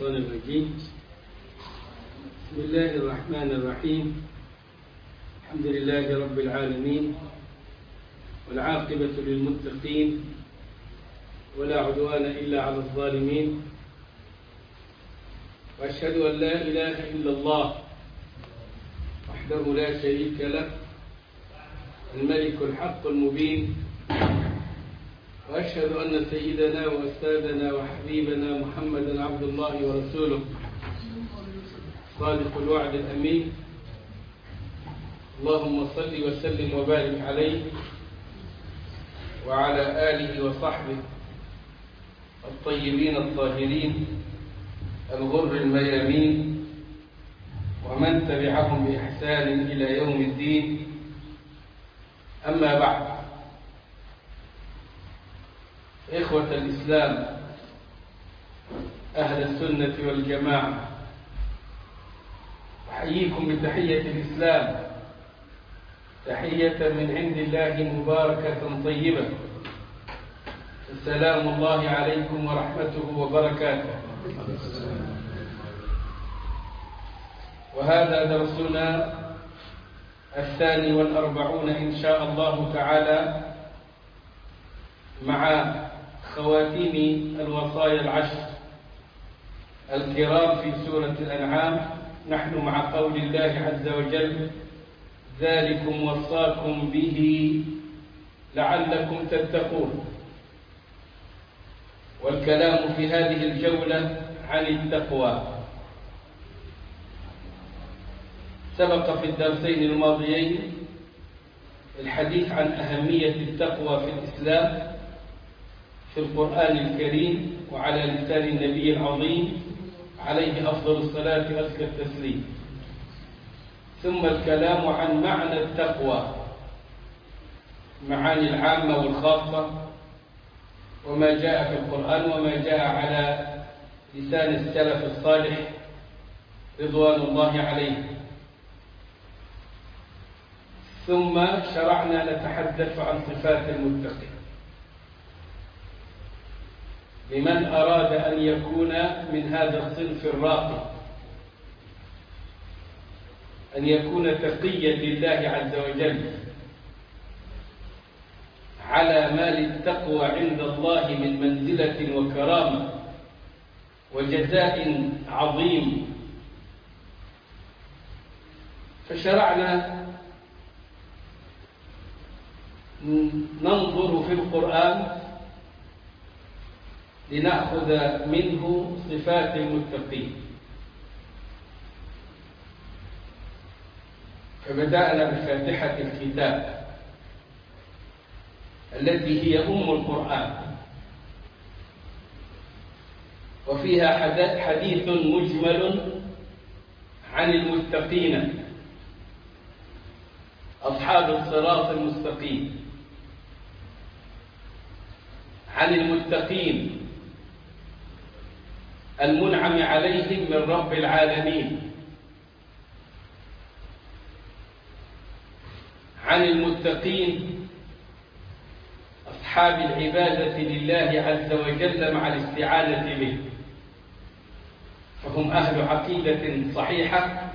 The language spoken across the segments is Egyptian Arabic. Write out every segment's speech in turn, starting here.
الشيطان الرجيم بسم الله الرحمن الرحيم الحمد لله رب العالمين والعاقبة للمتقين ولا عدوان إلا على الظالمين وأشهد أن لا إله إلا الله وحده لا شريك له الملك الحق المبين وأشهد أن سيدنا وأستاذنا وحبيبنا محمدا عبد الله ورسوله صادق الوعد الأمين اللهم صل وسلم وبارك عليه وعلى آله وصحبه الطيبين الطاهرين الغر الميامين ومن تبعهم بإحسان إلى يوم الدين أما بعد إخوة الإسلام أهل السنة والجماعة أحييكم بتحية الإسلام تحية من عند الله مباركة طيبة السلام الله عليكم ورحمته وبركاته وهذا درسنا الثاني والأربعون إن شاء الله تعالى مع خواتيم الوصايا العشر الكرام في سورة الأنعام نحن مع قول الله عز وجل ذلكم وصاكم به لعلكم تتقون والكلام في هذه الجولة عن التقوى سبق في الدرسين الماضيين الحديث عن أهمية التقوى في الإسلام في القرآن الكريم وعلى لسان النبي العظيم عليه أفضل الصلاة وأزكى التسليم ثم الكلام عن معنى التقوى معاني العامة والخاصة وما جاء في القرآن وما جاء على لسان السلف الصالح رضوان الله عليه ثم شرعنا نتحدث عن صفات المتقين لمن أراد أن يكون من هذا الصنف الراقي أن يكون تقيا لله عز وجل على ما للتقوى عند الله من منزلة وكرامة وجزاء عظيم فشرعنا ننظر في القرآن لنأخذ منه صفات المتقين فبدأنا بفاتحة الكتاب التي هي أم القرآن وفيها حديث مجمل عن المتقين أصحاب الصراط المستقيم عن المتقين المنعم عليهم من رب العالمين عن المتقين أصحاب العبادة لله عز وجل مع الاستعانة به فهم أهل عقيدة صحيحة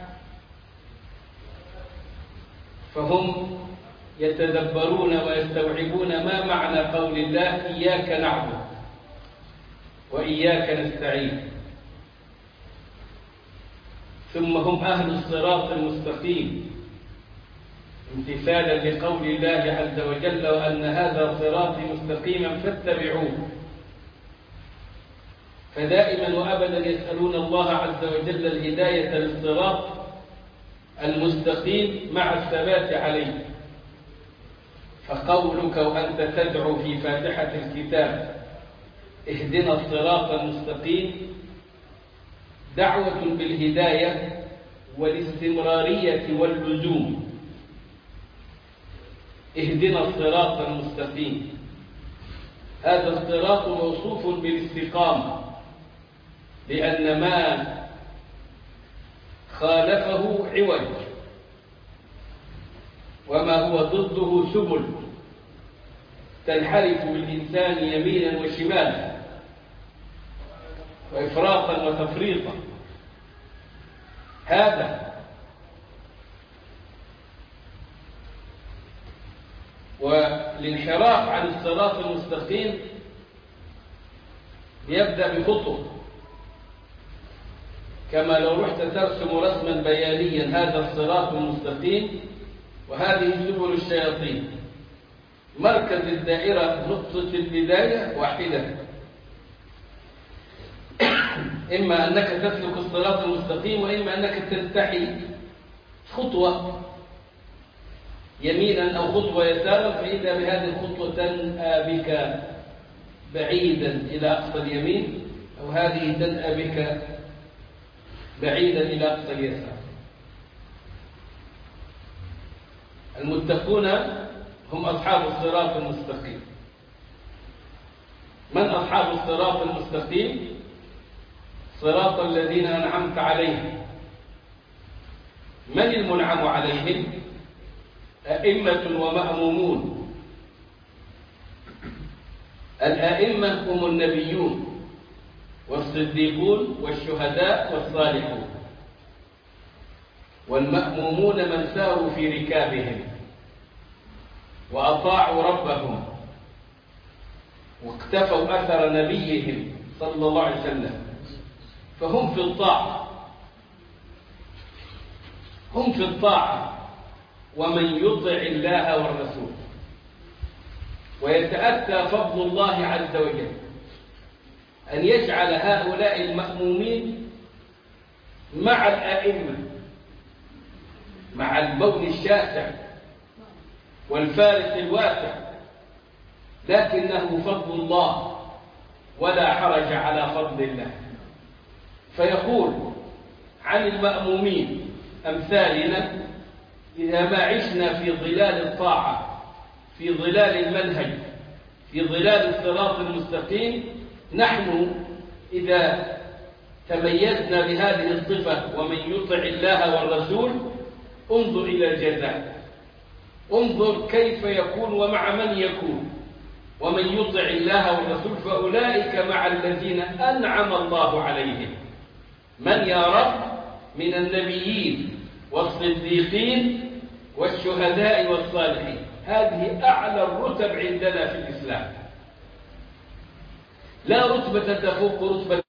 فهم يتدبرون ويستوعبون ما معنى قول الله إياك نعبد وإياك نستعين ثم هم أهل الصراط المستقيم امتثالا لقول الله عز وجل وأن هذا صراطي مستقيما فاتبعوه فدائما وأبدا يسألون الله عز وجل الهداية للصراط المستقيم مع الثبات عليه فقولك وأنت تدعو في فاتحة الكتاب اهدنا الصراط المستقيم دعوة بالهداية والاستمرارية واللزوم اهدنا الصراط المستقيم هذا الصراط موصوف بالاستقامة لأن ما خالفه عوج وما هو ضده سبل تنحرف بالإنسان يمينا وشمالا وإفراطا وتفريطا هذا والانحراف عن الصراط المستقيم يبدأ بخطوة كما لو رحت ترسم رسما بيانيا هذا الصراط المستقيم وهذه سبل الشياطين مركز الدائرة نقطة البداية واحدة إما أنك تسلك الصراط المستقيم وإما أنك تنتحي خطوة يمينا أو خطوة يسارا فإذا بهذه الخطوة تنأى بك بعيدا إلى أقصى اليمين أو هذه تنأى بك بعيدا إلى أقصى اليسار المتقون هم أصحاب الصراط المستقيم من أصحاب الصراط المستقيم صراط الذين أنعمت عليهم من المنعم عليهم أئمة ومأمومون الأئمة هم النبيون والصديقون والشهداء والصالحون والمأمومون من ساروا في ركابهم وأطاعوا ربهم واقتفوا أثر نبيهم صلى الله عليه وسلم فهم في الطاعة هم في الطاعة ومن يطع الله والرسول ويتأتى فضل الله عز وجل أن يجعل هؤلاء المأمومين مع الآئمة مع البون الشاسع والفارس الواسع لكنه فضل الله ولا حرج على فضل الله فيقول عن المأمومين أمثالنا إذا ما عشنا في ظلال الطاعة في ظلال المنهج في ظلال الصراط المستقيم نحن إذا تميزنا بهذه الصفة ومن يطع الله والرسول انظر إلى الجزاء انظر كيف يكون ومع من يكون ومن يطع الله والرسول فأولئك مع الذين أنعم الله عليهم من يا رب من النبيين والصديقين والشهداء والصالحين هذه أعلى الرتب عندنا في الإسلام لا رتبة تفوق رتبة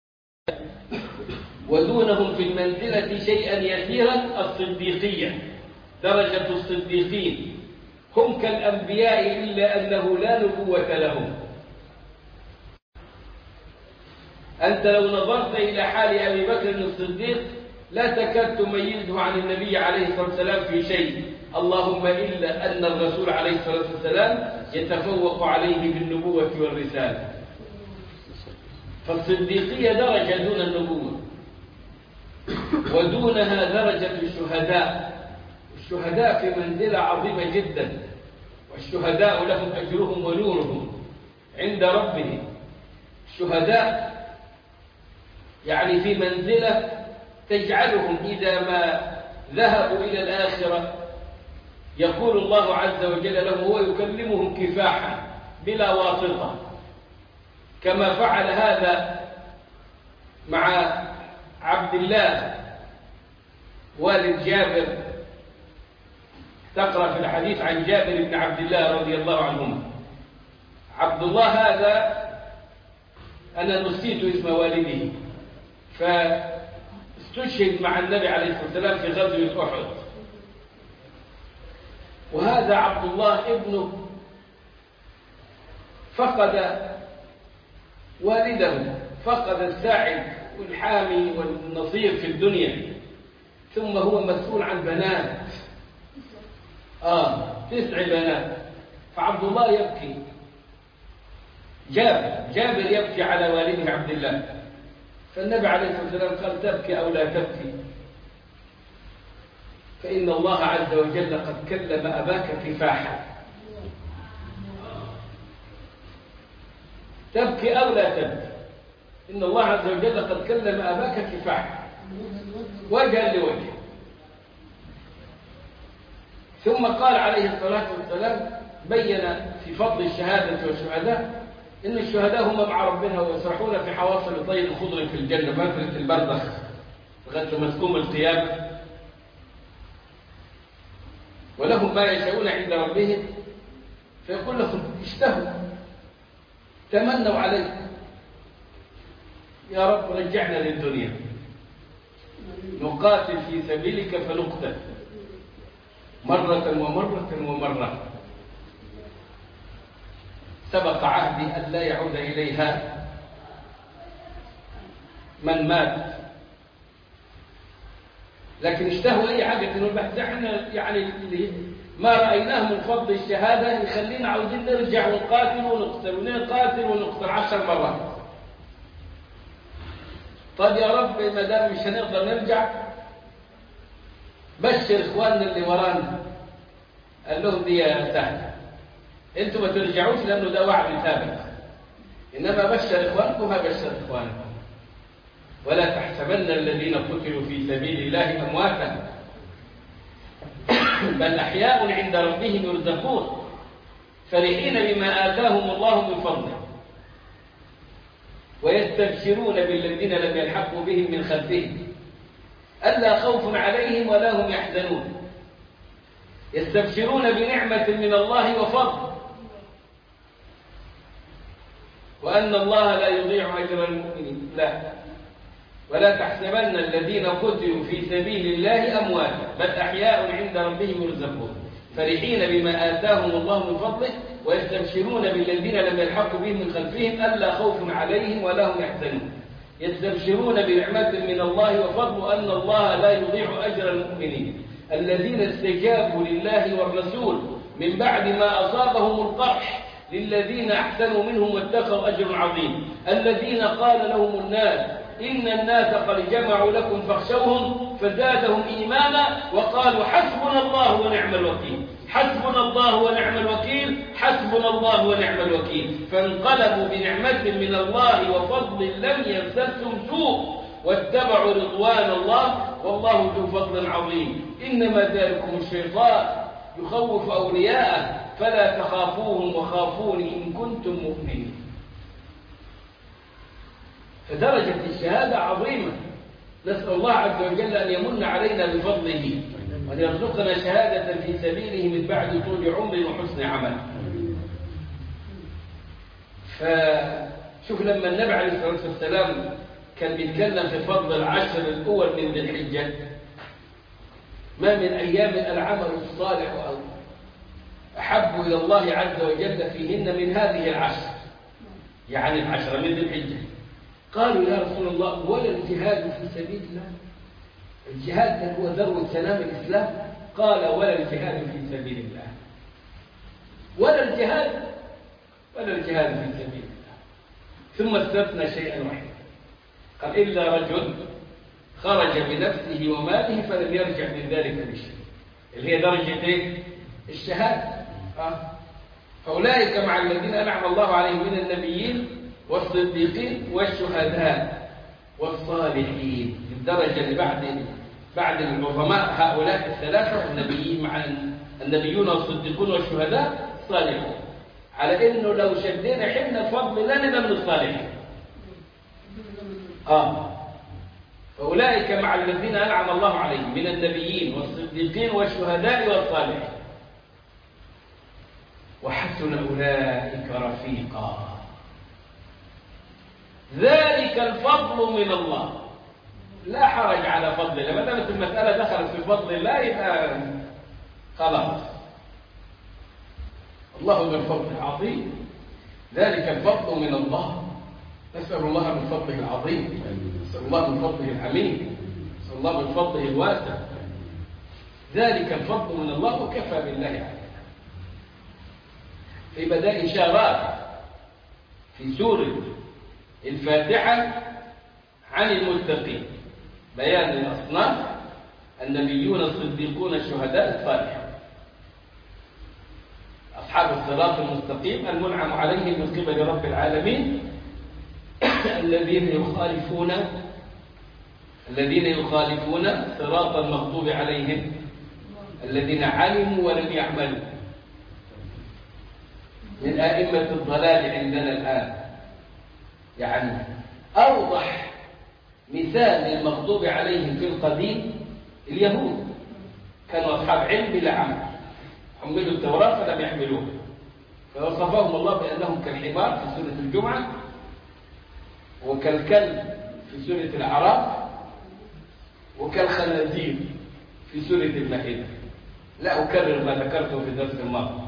ودونهم في المنزلة شيئا يسيرا الصديقية درجة الصديقين هم كالأنبياء إلا أنه لا نبوة لهم أنت لو نظرت إلى حال أبي بكر الصديق لا تكاد تميزه عن النبي عليه الصلاة والسلام في شيء اللهم إلا أن الرسول عليه الصلاة والسلام يتفوق عليه بالنبوة والرسالة فالصديقية درجة دون النبوة ودونها درجة الشهداء الشهداء في منزلة عظيمة جدا والشهداء لهم أجرهم ونورهم عند ربهم الشهداء يعني في منزلة تجعلهم إذا ما ذهبوا إلى الآخرة يقول الله عز وجل لهم هو يكلمهم كفاحا بلا واسطة كما فعل هذا مع عبد الله والد جابر تقرأ في الحديث عن جابر بن عبد الله رضي الله عنهما عبد الله هذا أنا نسيت اسم والده فاستشهد مع النبي عليه الصلاة والسلام في غزوة أحد وهذا عبد الله ابنه فقد والده فقد الساعد والحامي والنصير في الدنيا ثم هو مسؤول عن بنات آه تسع بنات فعبد الله يبكي جابر جابر يبكي على والده عبد الله فالنبي عليه الصلاة والسلام قال تبكي أو لا تبكي فإن الله عز وجل قد كلم أباك كفاحا تبكي أو لا تبكي إن الله عز وجل قد كلم أباك كفاحا وجها لوجه ثم قال عليه الصلاة والسلام بين في فضل الشهادة والشهداء إن الشهداء هم مع ربنا ويسرحون في حواصل طير خضر في الجنة فترة البرزخ لغاية لما تقوم القيامة ولهم ما يشاءون عند ربهم فيقول لهم اشتهوا تمنوا عليه يا رب رجعنا للدنيا نقاتل في سبيلك فنقتل مرة ومرة ومرة سبق عهدي أن لا يعود إليها من مات لكن اشتهوا أي حاجة إنه بحث احنا يعني ما رأيناه من فضل الشهادة يخلينا عاوزين نرجع ونقاتل ونقتل ونقاتل ونقتل عشر مرات طيب يا رب ما دام مش هنقدر نرجع بشر اخواننا اللي ورانا قال لهم دي سهله انتوا ما ترجعوش لانه ده وعد ثابت انما بشر اخوانكم ما بشر اخوانكم ولا تحسبن الذين قتلوا في سبيل الله امواتا بل احياء عند ربهم يرزقون فرحين بما اتاهم الله من فضله ويستبشرون بالذين لم يلحقوا بهم من خلفهم ألا خوف عليهم ولا هم يحزنون يستبشرون بنعمة من الله وفضل وأن الله لا يضيع أجر المؤمنين لا ولا تحسبن الذين قتلوا في سبيل الله أمواتا بل أحياء عند ربهم يرزقون فرحين بما آتاهم الله من فضله ويستبشرون بالذين لم يلحقوا بهم من خلفهم ألا خوف عليهم ولا هم يحزنون يستبشرون بنعمة من الله وفضل أن الله لا يضيع أجر المؤمنين الذين استجابوا لله والرسول من بعد ما أصابهم القرح للذين أحسنوا منهم واتقوا أجر عظيم الذين قال لهم الناس إن الناس قد جمعوا لكم فاخشوهم فزادهم إيمانا وقالوا حسبنا الله ونعم الوكيل حسبنا الله ونعم الوكيل حسبنا الله ونعم الوكيل فانقلبوا بنعمة من الله وفضل لم يمسسهم سوء واتبعوا رضوان الله والله ذو فضل عظيم إنما ذلكم الشيطان يخوف أولياءه فلا تخافوهم وخافون إن كنتم مؤمنين فدرجة الشهادة عظيمة نسأل الله عز وجل أن يمن علينا بفضله وأن يرزقنا شهادة في سبيله من بعد طول عمر وحسن عمل فشوف لما النبي عليه الصلاة والسلام كان بيتكلم في فضل العشر الأول من ذي الحجة ما من أيام العمل الصالح أو أحب إلى الله عز وجل فيهن من هذه العشر يعني العشرة من ذي الحجة قالوا يا رسول الله ولا الجهاد في سبيل الله الجهاد هو ذروة سلام الإسلام قال ولا الجهاد في سبيل الله ولا الجهاد ولا الجهاد في سبيل الله ثم استثنى شيئا واحدا قال إلا رجل خرج بنفسه وماله فلم يرجع من ذلك بشيء اللي هي درجة ايه؟ الشهادة آه. فأولئك مع الذين أنعم الله عليهم من النبيين والصديقين والشهداء والصالحين الدرجة اللي بعد بعد العظماء هؤلاء الثلاثة النبيين مع النبيون والصديقون والشهداء الصالحون على انه لو شدينا حمل فضل لا نبقى من الصالحين اه فاولئك مع الذين انعم الله عليهم من النبيين والصديقين والشهداء والصالحين وحسن اولئك رفيقا ذلك الفضل من الله لا حرج على فضل الله ما دامت المسألة دخلت في فضل الله يبقى خلاص الله ذو الفضل العظيم ذلك الفضل من الله نسأل الله من فضله العظيم نسأل الله من فضله العميم نسأل الله من فضله الواسع ذلك الفضل من الله وكفى بالله علينا في بداء إشارات في سورة الفاتحة عن المتقين بيان الأصناف النبيون الصديقون الشهداء الصالحون أصحاب الصراط المستقيم المنعم عليهم من قبل رب العالمين الذين يخالفون الذين يخالفون صراط المغضوب عليهم الذين علموا ولم يعملوا من أئمة الضلال عندنا الآن يعني أوضح مثال للمغضوب عليهم في القديم اليهود كانوا أصحاب علم بلا عمل حملوا التوراة فلم يحملوها فوصفهم الله بأنهم كالحمار في سورة الجمعة وكالكلب في سورة الأعراف وكالخنازير في سورة المائدة لا أكرر ما ذكرته في الدرس الماضي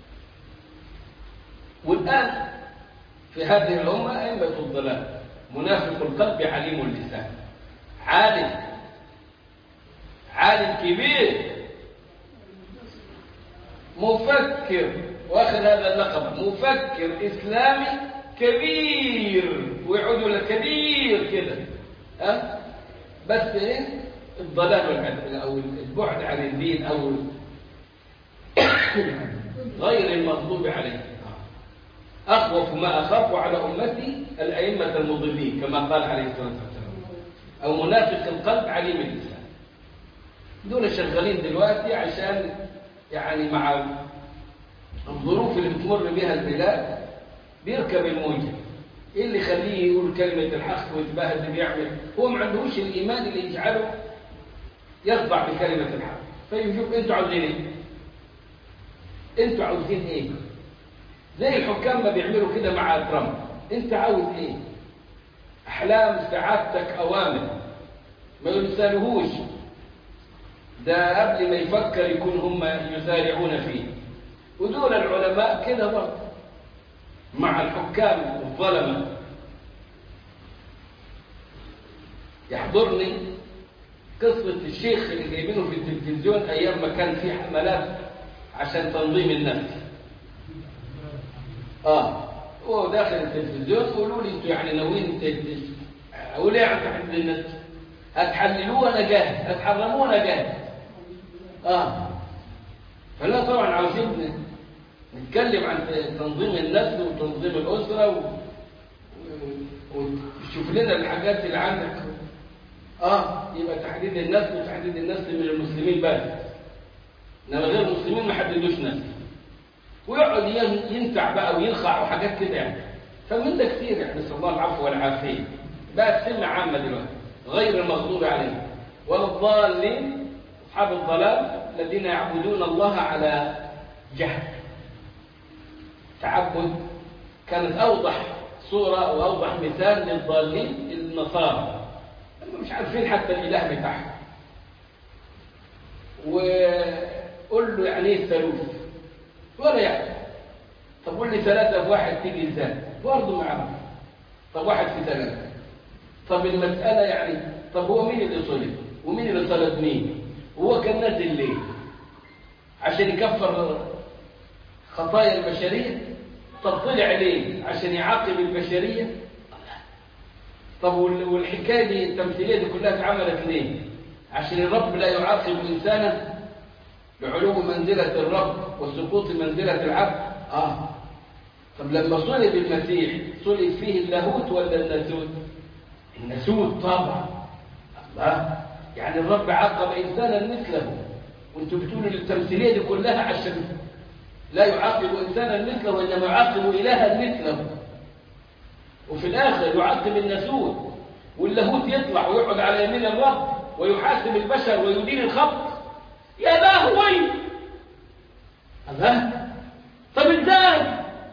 والآن في هذه الأمة أئمة الضلال منافق القلب عليم اللسان عالم عالم كبير مفكر واخذ هذا اللقب مفكر إسلامي كبير ويعود لكبير كده ها بس ايه الضلال والعدل او البعد عن الدين او غير المغضوب عليه أخوف ما أخاف على أمتي الأئمة المضلين كما قال عليه الصلاة والسلام أو منافق القلب عليم اللسان دول شغالين دلوقتي عشان يعني مع الظروف اللي بتمر بها البلاد بيركب الموجة ايه اللي يخليه يقول كلمة الحق ويتباهى بيعمل هو ما عندهوش الإيمان اللي يجعله يخضع بكلمة الحق فيشوف انتوا عاوزين ايه انتوا عاوزين ايه زي الحكام ما بيعملوا كده مع ترامب انت عاوز ايه احلام سعادتك اوامر ما يسالهوش ده قبل ما يفكر يكون هم يسارعون فيه ودول العلماء كده برضه مع الحكام الظلمه يحضرني قصة الشيخ اللي جايبينه في التلفزيون أيام ما كان في حملات عشان تنظيم النفس اه هو داخل التلفزيون قولوا لي انتوا يعني ناويين اقول ايه عن تحديد النفس هتحللوه انا جاهز هتحرموه انا جاهز اه فلا طبعا عاوزين نتكلم عن تنظيم النسل وتنظيم الاسره و... وتشوف لنا الحاجات اللي عندك اه يبقى تحديد النسل وتحديد النسل من المسلمين بس انما غير المسلمين ما حددوش نسل ويقعد ينتع بقى وينخع وحاجات كده يعني فمن ده كتير يعني نسال الله العفو والعافيه بقت سمه عامه دلوقتي غير المغضوب عليهم ولا الضالين اصحاب الضلال الذين يعبدون الله على جهل تعبد كانت اوضح صوره او اوضح مثال للضالين النصارى هم مش عارفين حتى الاله بتاعهم وقول له يعني ايه الثالوث ولا يعرف طب قول لي ثلاثة في واحد تيجي ازاي برضه ما يعرف طب واحد في ثلاثة طب المسألة يعني طب هو مين اللي صلب ومين اللي صلب مين وهو كان نازل ليه عشان يكفر خطايا البشرية طب طلع ليه عشان يعاقب البشرية طب والحكاية دي التمثيلية دي كلها اتعملت ليه عشان الرب لا يعاقب إنسانا بعلو منزلة الرب وسقوط منزلة العبد آه طب لما صلب المسيح صلب فيه اللاهوت ولا الناسوت الناسوت طبعا الله يعني الرب عاقب إنسانا مثله وانتوا بتقولوا التمثيلية دي كلها عشان لا يعاقب إنسانا مثله وإنما يعاقب إلها مثله وفي الآخر يعاقب الناسوت واللاهوت يطلع ويقعد على يمين الرب ويحاسب البشر ويدير الخلق يا لهوي الله طب ازاي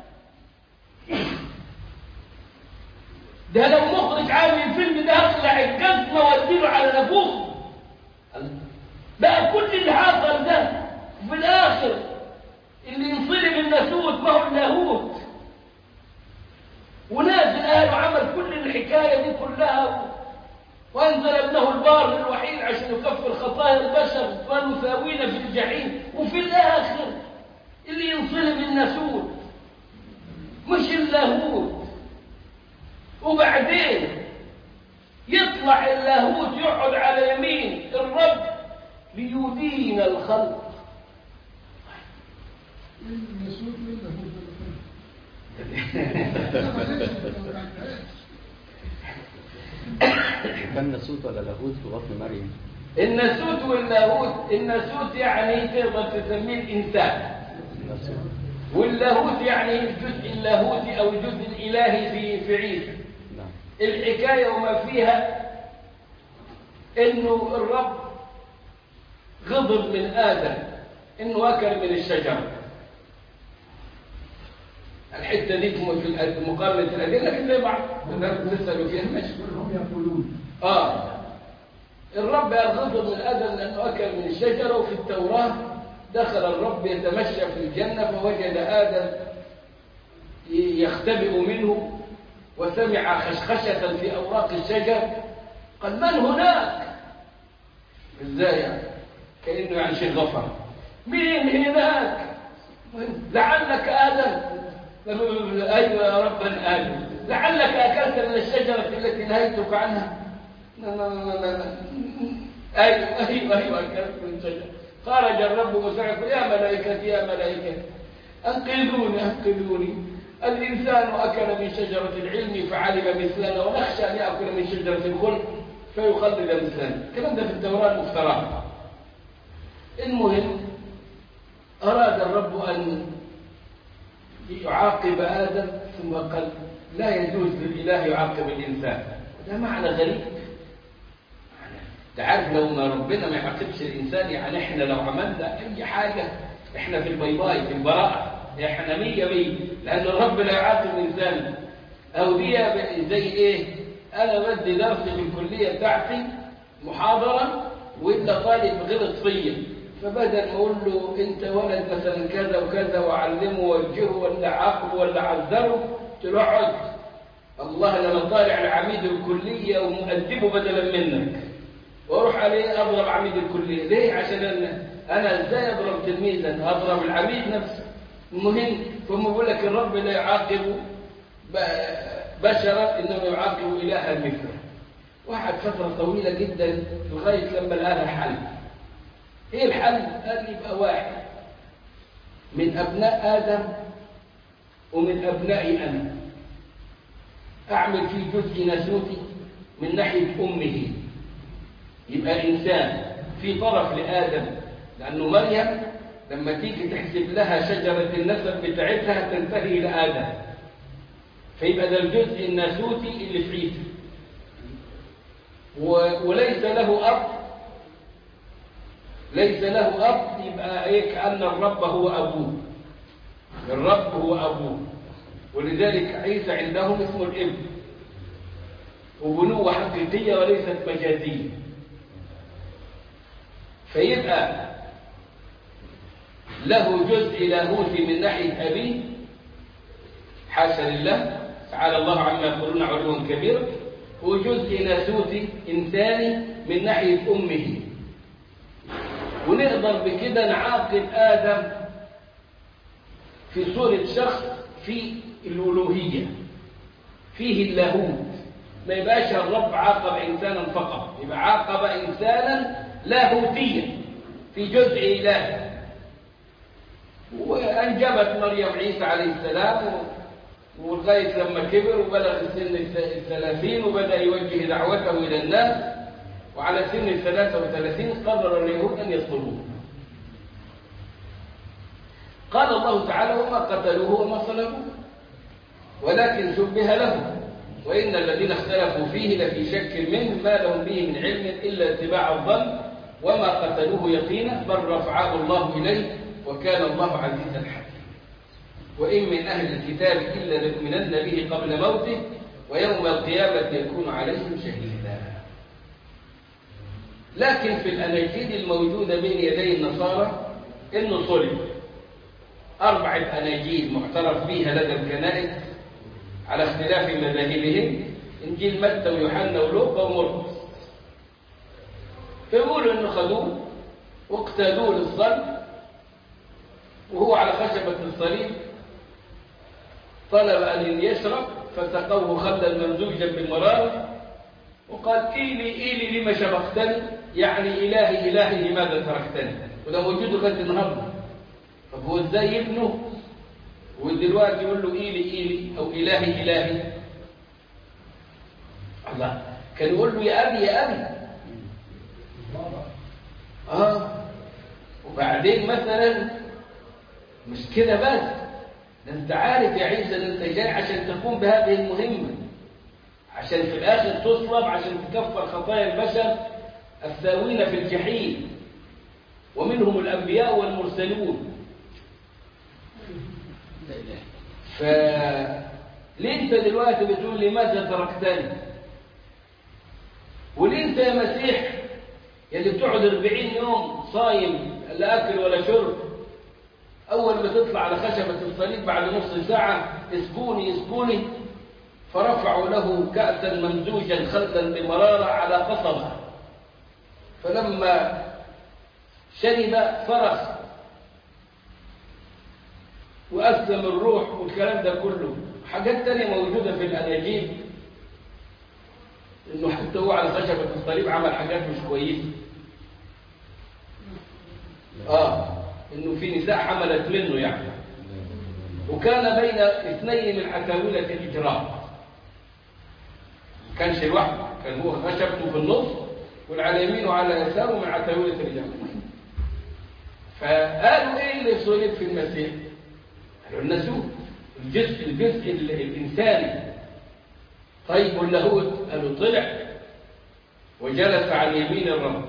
ده لو مخرج عامل الفيلم ده اخلع الجزمه واديله على نافوخه بقى كل اللي حصل ده وفي الاخر اللي ينصلب الناسوت ما هو اللاهوت ونازل اهله عمل كل الحكايه دي كلها وانزل ابنه البار الوحيد عشان يكفر خطايا البشر ونساوينا في الجحيم وفي الاخر اللي ينصلب الناسوت مش اللاهوت وبعدين يطلع اللاهوت يقعد على يمين الرب ليدين الخلق الناسوت من كان ناسوت ولا لاهوت في بطن مريم الناسوت واللاهوت الناسوت يعني تقدر تسميه الانسان ناسوت واللاهوت يعني الجزء اللاهوتي أو الجزء الإلهي في في عيسى نعم الحكاية وما فيها إنه الرب غضب من آدم إنه أكل من الشجرة الحتة دي في في مقارنة الأدلة لكن زي بعض نسألوا فيها ماشي هم يقولون آه الرب يغضب من آدم لأنه أكل من الشجرة وفي التوراة دخل الرب يتمشى في الجنة فوجد آدم ي- يختبئ منه وسمع خشخشة في أوراق الشجر قال من هناك؟ ازاي يعني؟ كأنه يعني شيء غفر مين هناك؟ لعلك آدم أيوة يا رب أنا آدم لعلك أكلت من الشجرة التي نهيتك عنها لا لا لا لا لا. أيوة أيوة أيوة أكلت من الشجرة خرج الرب مسرعا يا ملائكتي يا ملائكتي أنقذوني أنقذوني الإنسان أكل من شجرة العلم فعلم مثلنا ونخشى أن يأكل من شجرة الخلق فيخلد مثلنا الكلام ده في التوراة المفترى المهم أراد الرب أن يعاقب آدم ثم قال لا يجوز للإله يعاقب الإنسان ده معنى غريب تعرف لو ما ربنا ما يعاقبش الإنسان يعني إحنا لو عملنا أي حاجة إحنا في البيضاء في البراءة إحنا مية مية لأن الرب لا يعاقب الإنسان أو دي زي إيه أنا بدي درس في الكلية بتاعتي محاضرة وإلا طالب غلط فيا فبدل ما أقول له أنت ولد مثلا كذا وكذا وأعلمه ووجهه ولا عاقبه ولا عذره قلت له اقعد الله لما طالع العميد الكلية ومؤدبه بدلا منك واروح عليه اضرب عميد الكليه ليه عشان انا انا ازاي اضرب تلميذا اضرب العميد نفسه المهم ثم بيقول لك الرب لا يعاقب ب- بشرا انما يعاقب الها مثله واحد فتره طويله جدا لغايه لما لقى لها حل ايه الحل قال يبقى واحد من ابناء ادم ومن ابنائي انا اعمل فيه جزء ناسوتي من ناحيه امه يبقى إنسان في طرف لآدم لأنه مريم لما تيجي تحسب لها شجرة النسب بتاعتها تنتهي إلى آدم فيبقى ده الجزء الناسوتي اللي في عيسى و- وليس له أب ليس له أب يبقى إيه كأن الرب هو أبوه الرب هو أبوه ولذلك عيسى عندهم اسمه الابن وبنوة حقيقية وليست مجازية فيبقى له جزء لاهوتي من ناحية أبيه حاشا لله تعالى الله عما يقولون علوا كبيرا وجزء ناسوتي إنساني من ناحية أمه ونقدر بكده نعاقب آدم في صورة شخص في الألوهية فيه اللاهوت ما يبقاش الرب عاقب إنسانا فقط يبقى عاقب إنسانا لاهوتيا في جزء إلهي وأنجبت مريم عيسى عليه السلام و- ولغاية لما كبر وبلغ سن الث- الثلاثين وبدأ يوجه دعوته إلى الناس وعلى سن الثلاثة وثلاثين قرر اليهود أن يصلبوه قال الله تعالى وما قتلوه وما صلبوه ولكن شبه لهم وإن الذين اختلفوا فيه لفي شك منه ما لهم به من علم إلا اتباع الظن وما قتلوه يقينا بل رفعه الله إليه وكان الله عزيزا حكيما وإن من أهل الكتاب إلا ليؤمنن به قبل موته ويوم القيامة يكون عليهم شهيدا لكن في الأناجيل الموجودة بين يدي النصارى إنه صلب أربعة أناجيل معترف بها لدى الكنائس على اختلاف مذاهبهم إنجيل متى ويوحنا ولوقا ومرقس فيقولوا إنه خدوه واقتادوه للصلب وهو على خشبة الصليب طلب أن يشرب فسقوه خلا ممزوجا بالمرار وقال إيلي إيلي لما شبقتني يعني إلهي إلهي لماذا تركتني وده موجود لغاية النهارده طب هو ازاي ابنه ودلوقتي يقول له إيلي إيلي أو إلهي إلهي الله كان يقول له يا أبي يا أبي آه وبعدين مثلا مش كده بس ده انت عارف يا عيسى ان انت جاي عشان تقوم بهذه المهمة عشان في الآخر تصلب عشان تكفر خطايا البشر الثاوين في الجحيم ومنهم الأنبياء والمرسلون لا إله ف ليه انت دلوقتي بتقول لماذا تركتني وليه انت يا مسيح يلي بتقعد 40 يوم صايم لا اكل ولا شرب اول ما تطلع على خشبه الصليب بعد نص ساعه اسكوني اسكوني فرفعوا له كاسا ممزوجا خلدا بمراره على قصبه فلما شرب صرخ وأسلم الروح والكلام ده كله حاجات تانية موجودة في الأناجيل إنه حتى هو على خشبة الصليب عمل حاجات مش كويسة آه إنه في نساء حملت منه يعني وكان بين اثنين من عتاولة الإجرام ما كانش لوحده كان هو خشبته في النص والعلى يمينه وعلى يساره من عتاولة الإجرام فقالوا إيه اللي صلب في المسيح؟ قالوا الناسوت الجزء الجزء ال- الإنساني طيب واللاهوت قالوا طلع وجلس عن يمين الرب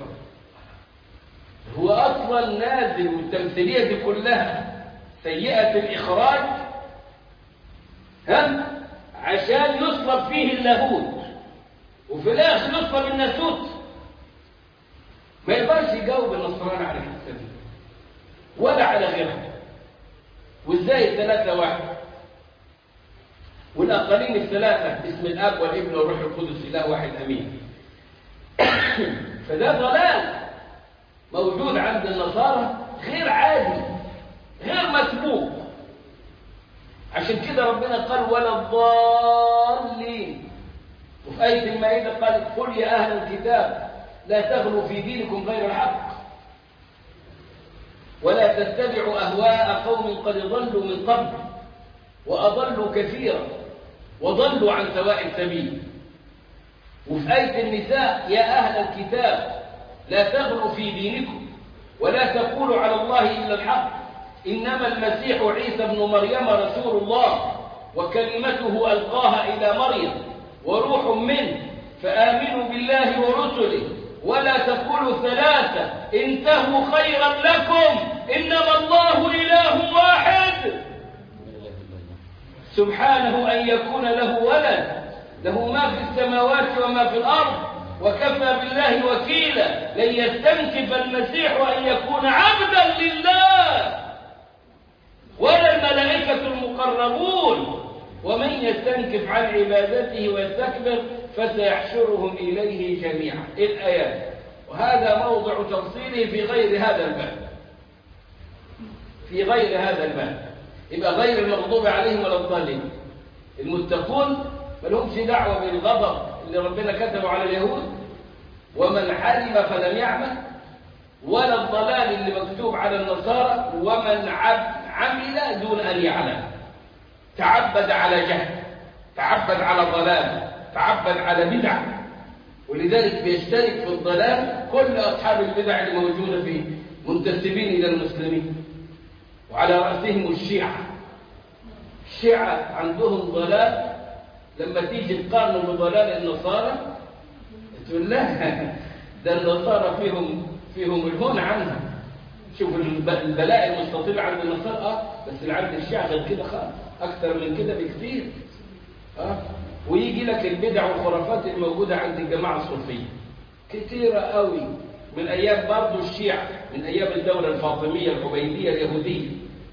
هو أصلا نازل والتمثيلية دي كلها سيئة الإخراج هم عشان يصلب فيه اللاهوت وفي الآخر يصلب الناسوت ما يقدرش يجاوب النصراني على الحته دي ولا على غيرها وازاي الثلاثة واحد والأقلين الثلاثة باسم الأب والابن والروح القدس إله واحد أمين فده ضلال موجود عند النصارى غير عادي غير مسبوق عشان كده ربنا قال ولا الضالين وفي آية المائدة قال قل يا أهل الكتاب لا تغلوا في دينكم غير الحق ولا تتبعوا أهواء قوم قد ضلوا من قبل وأضلوا كثيرا وضلوا عن سواء السبيل وفي آية النساء يا أهل الكتاب لا تغلوا في دينكم ولا تقولوا على الله إلا الحق إنما المسيح عيسى ابن مريم رسول الله وكلمته ألقاها إلى مريم وروح منه فآمنوا بالله ورسله ولا تقولوا ثلاثة انتهوا خيرا لكم إنما الله إله واحد لا إله إلا الله سبحانه أن يكون له ولد له ما في السماوات وما في الأرض وكفى بالله وكيلا لن يستنكف المسيح أن يكون عبدا لله ولا الملائكة المقربون ومن يستنكف عن عبادته ويستكبر فسيحشرهم إليه جميعا الآيات وهذا موضع تفصيله في غير هذا الباب في غير هذا الباب يبقى غير المغضوب عليهم ولا الضالين المتقون ما لهمش دعوة بالغضب اللي ربنا كتبه على اليهود ومن حلم فلم يعمل ولا الضلال اللي مكتوب على النصارى ومن عب- عمل دون أن يعلم تعبد على جهل تعبد على ضلال تعبد على بدع ولذلك بيشترك في الضلال كل أصحاب البدع اللي موجودة فيه منتسبين إلى المسلمين وعلى رأسهم الشيعة الشيعة عندهم ضلال لما تيجي تقارن بضلال النصارى تقول لا ده النصارى فيهم فيهم الهون عنها شوف الب- البلاء المستطيل عند النصارى اه بس اللي عند الشيعة غير كده خالص اكثر من كده بكثير اه ويجي لك البدع والخرافات الموجودة عند الجماعة الصوفية كثيرة قوي من ايام برضه الشيعة من ايام الدولة الفاطمية العبيدية اليهودية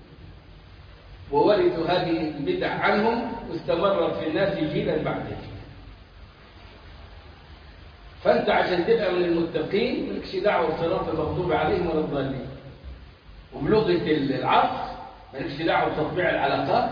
وورثوا هذه البدع عنهم واستمرت في الناس جيلا بعد جيل فانت عشان تبقى من المتقين مالكش دعوه بصراط المغضوب عليهم ولا الضالين وبلغه العصر مالكش دعوه بتطبيع العلاقات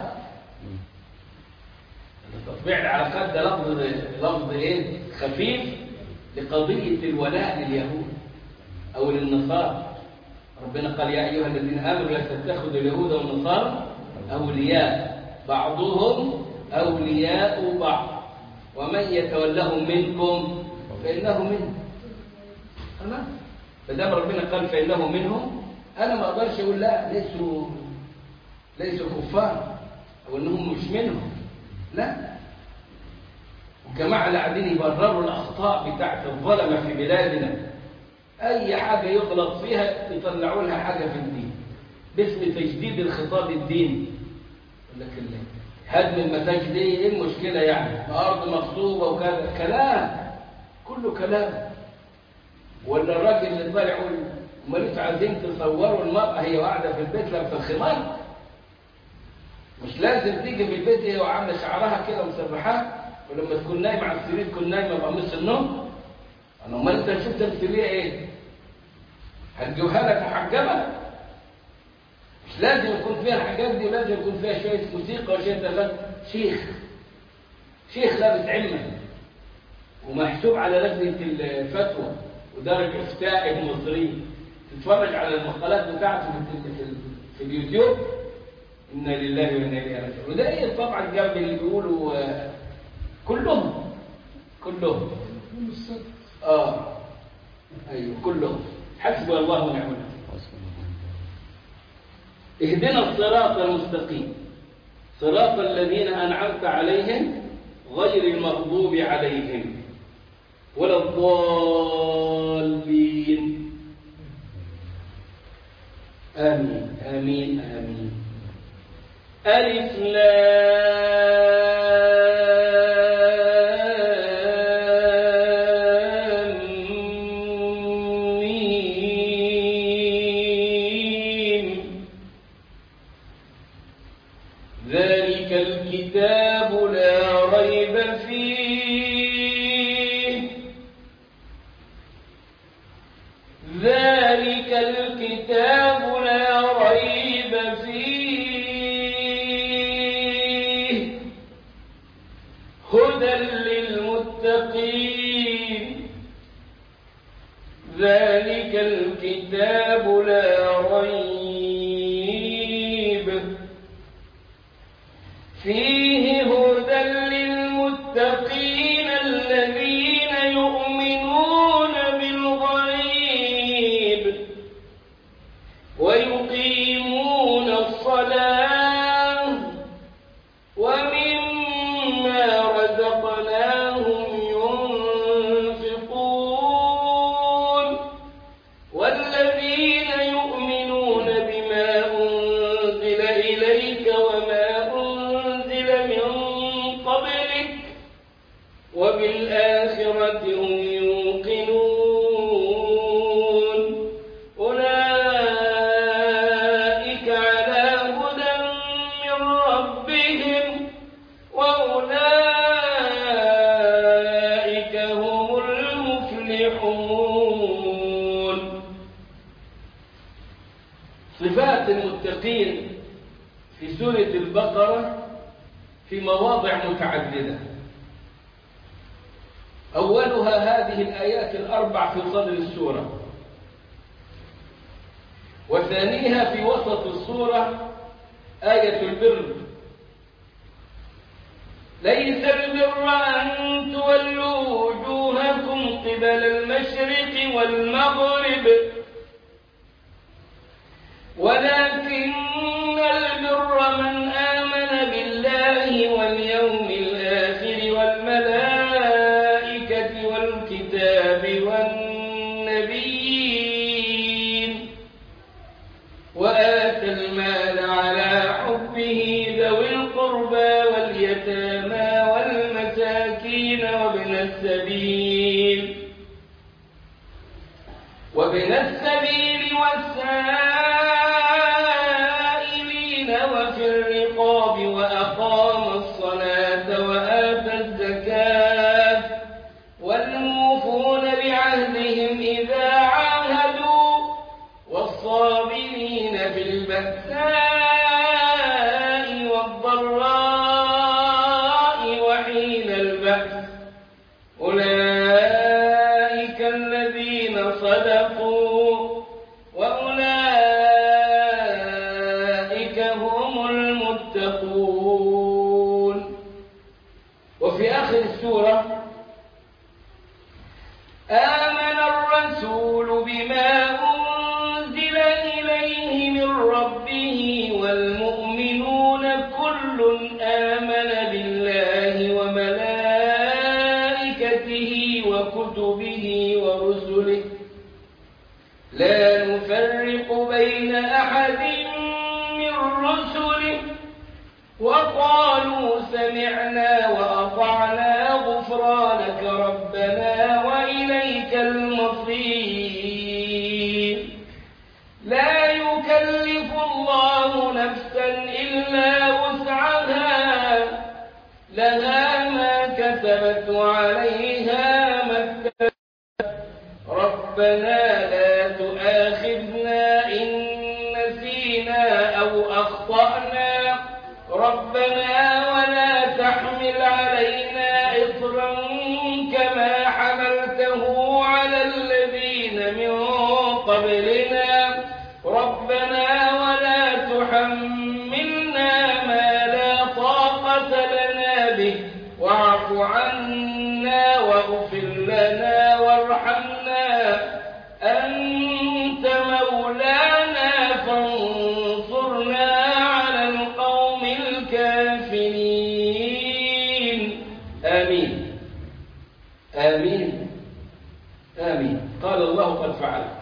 تطبيع العلاقات ده لفظ لفظ ايه خفيف لقضيه الولاء لليهود او للنصارى ربنا قال يا ايها الذين امنوا لا تتخذوا اليهود والنصارى اولياء بعضهم اولياء بعض ومن يتولهم منكم فانه منهم خلاص فدام ربنا قال فانه منهم انا ما اقدرش اقول لا ليسوا ليسوا كفار أو إنهم مش منهم لا الجماعة اللي قاعدين يبرروا الأخطاء بتاعت الظلمة في بلادنا أي حاجة يغلط فيها يطلعوا لها حاجة في الدين باسم تجديد الخطاب الديني يقول لك ال- هدم المساجد دي ايه المشكلة يعني؟ ما أرض مغصوبة وكذا كلام كله كلام ولا الراجل اللي طالع يقول امال انتوا عايزين تصوروا المرأة هي قاعدة في البيت لابسة الخمار مش لازم تيجي في البيت هي وعاملة شعرها كده ومسرحاه ولما تكون نايمة على السرير تكون نايمة بقميص النوم انا امال انت شفت السرير ايه؟ هتجيبها لك محجبة؟ مش لازم يكون فيها الحاجات دي لازم يكون فيها شوية موسيقى وشوية تغني شيخ شيخ لابس علما ومحسوب على لجنة الفتوى ودرج إفتاء المصري تتفرج على المقالات بتاعته في, في, في اليوتيوب إنا لله وإنا إليه راجعون وده إيه طبعا جنب اللي بيقولوا آه، كلهم كلهم يوم السبت آه أيوه كلهم حسبي الله ونعم الوكيل اهدنا الصراط المستقيم صراط الذين أنعمت عليهم غير المغضوب عليهم ولا الضالين آمين آمين آمين ألف لام ميم ذلك الكتاب لا ريب فيه ذلك الكتاب لا ريب فيه هدى للمتقين ذلك الكتاب لا ريب فيه هدى للمتقين الذين يؤمنون بالغيب ويقيمون الصلاة ومما رزقناهم ينفقون والذين يؤمنون بما أنزل إليك وما أنزل من قبلك وبالآخرة هم يوقنون أولئك على هدى من ربهم وأولئك هم المفلحون صفات المتقين في سورة البقرة في مواضع متعددة أولها هذه الآيات الأربع في صدر السورة وثانيها في وسط السورة آية البر ليس البر أن تولوا وجوهكم قبل المشرق والمغرب ولكن البر من آمن بالله واليوم الآخر والملائكة والكتاب والنبيين وآتى المال على حبه ذوي القربى واليتامى والمساكين وابن السبيل وابن السبيل والسائلين وفي الرقاب وأقام الصلاة وآتى الزكاة والموفون بعهدهم إذا عاهدوا والصابرين في البأساء والضراء وحين البأس أولئك الذين صدقوا وأولئك هم المتقون وفي آخر السورة آمن الرسول بما أنزل إليه من ربه والمؤمنون كل لا نفرق بين أحد من رسله وقالوا سمعنا وأطعنا غفرانك ربنا وإليك المصير لا يكلف الله نفسا إلا وسعها لها ما كسبت وعليها ما اكتسبت ربنا لا تؤاخذنا إن نسينا أو أخطأنا ربنا ولا تحمل علينا إصرا كما حملته على الذين من قبلنا ربنا ولا تحملنا ما لا طاقة لنا به واعف عنا واغفر لنا وارحمنا أنت مولانا فانصرنا على القوم الكافرين آمين آمين آمين قال الله قد فعلت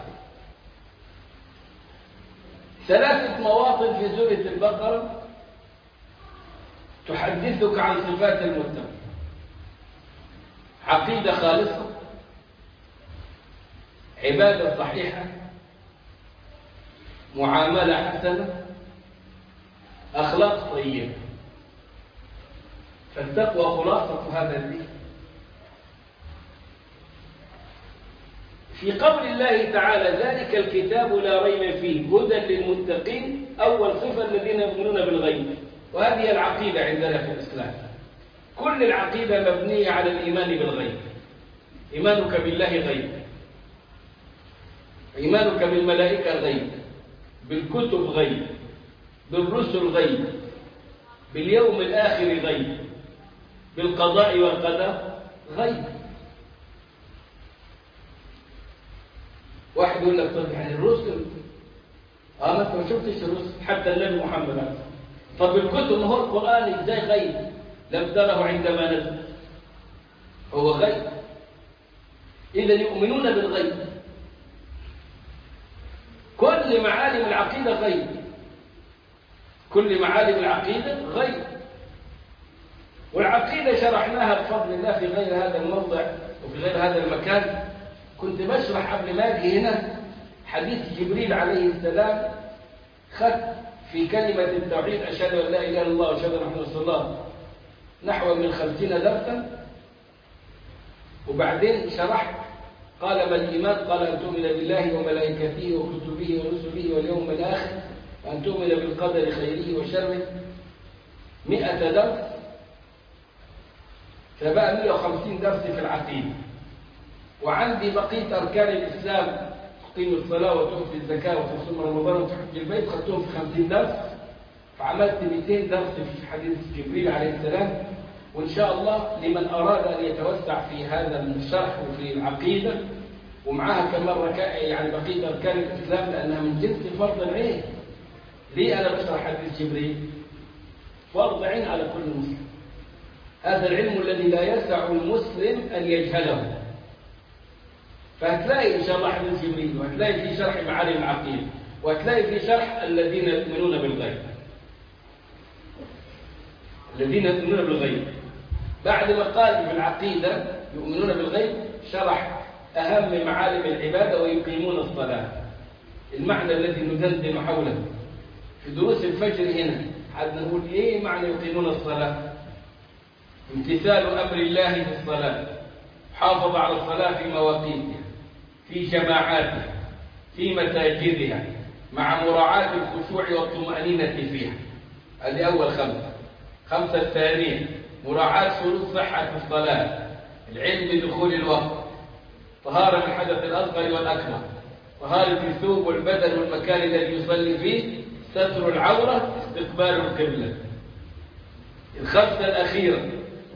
ثلاثة مواطن في سورة البقرة تحدثك عن صفات المتقين عقيدة خالصة عبادة صحيحة معاملة حسنة أخلاق طيبة فالتقوى خلاصة هذا الدين في قول الله تعالى ذلك الكتاب لا ريب فيه هدى للمتقين أول صفة الذين يؤمنون بالغيب وهذه العقيدة عندنا في الإسلام كل العقيدة مبنية على الإيمان بالغيب إيمانك بالله غيب إيمانك بالملائكة غيب بالكتب غيب بالرسل غيب باليوم الآخر غيب بالقضاء والقدر غيب واحد يقول لك طب يعني الرسل اه ما انت ما شفتش الرسل حتى النبي محمد عليه الصلاه طب الكتب ما هو القران ازاي غيب لم تره عندما نزل هو غيب اذا يؤمنون بالغيب كل معالم العقيده غيب كل معالم العقيده غيب والعقيده شرحناها بفضل الله في غير هذا الموضع وفي غير هذا المكان كنت بشرح قبل ما اجي هنا حديث جبريل عليه السلام خد في كلمة التوحيد أشهد أن لا إله إلا الله وأشهد أن محمدا رسول الله نحو من خمسين درسا وبعدين شرحت قال ما الإيمان قال أن تؤمن بالله وملائكته وكتبه ورسله واليوم الآخر وأن تؤمن بالقدر خيره وشره مئة درس فبقى 150 درس في العقيده وعندي بقية أركان الإسلام تقيم الصلاة وتؤتي الزكاة وتصوم رمضان وتحج البيت خدتهم في 50 درس فعملت 200 درس في حديث جبريل عليه السلام وإن شاء الله لمن أراد أن يتوسع في هذا الشرح وفي العقيدة ومعها كمان ركائع يعني بقية أركان الإسلام لأنها من جنس فرض العين ليه أنا بشرح حديث جبريل فرض عين على كل مسلم هذا العلم الذي لا يسع المسلم أن يجهله فهتلاقي إن شاء الله حديث جبريل وهتلاقي في شرح معالم العقيدة وهتلاقي في شرح الذين يؤمنون بالغيب الذين يؤمنون بالغيب بعد ما قال في العقيدة يؤمنون بالغيب شرح أهم معالم العبادة ويقيمون الصلاة المعنى الذي ندندن حوله في دروس الفجر هنا حد نقول إيه معنى يقيمون الصلاة امتثال أمر الله في الصلاة حافظ على الصلاة في مواقيتها في جماعاتها في مساجدها مع مراعاة الخشوع والطمأنينة فيها هذه أول خمسة خمسة الثانية مراعاة شروط صحة الصلاة العلم بدخول الوقت طهارة من الحدث الأصغر والأكبر طهارة الثوب والبدن والمكان الذي يصلي فيه ستر العورة استقبال القبلة الخمسة الأخيرة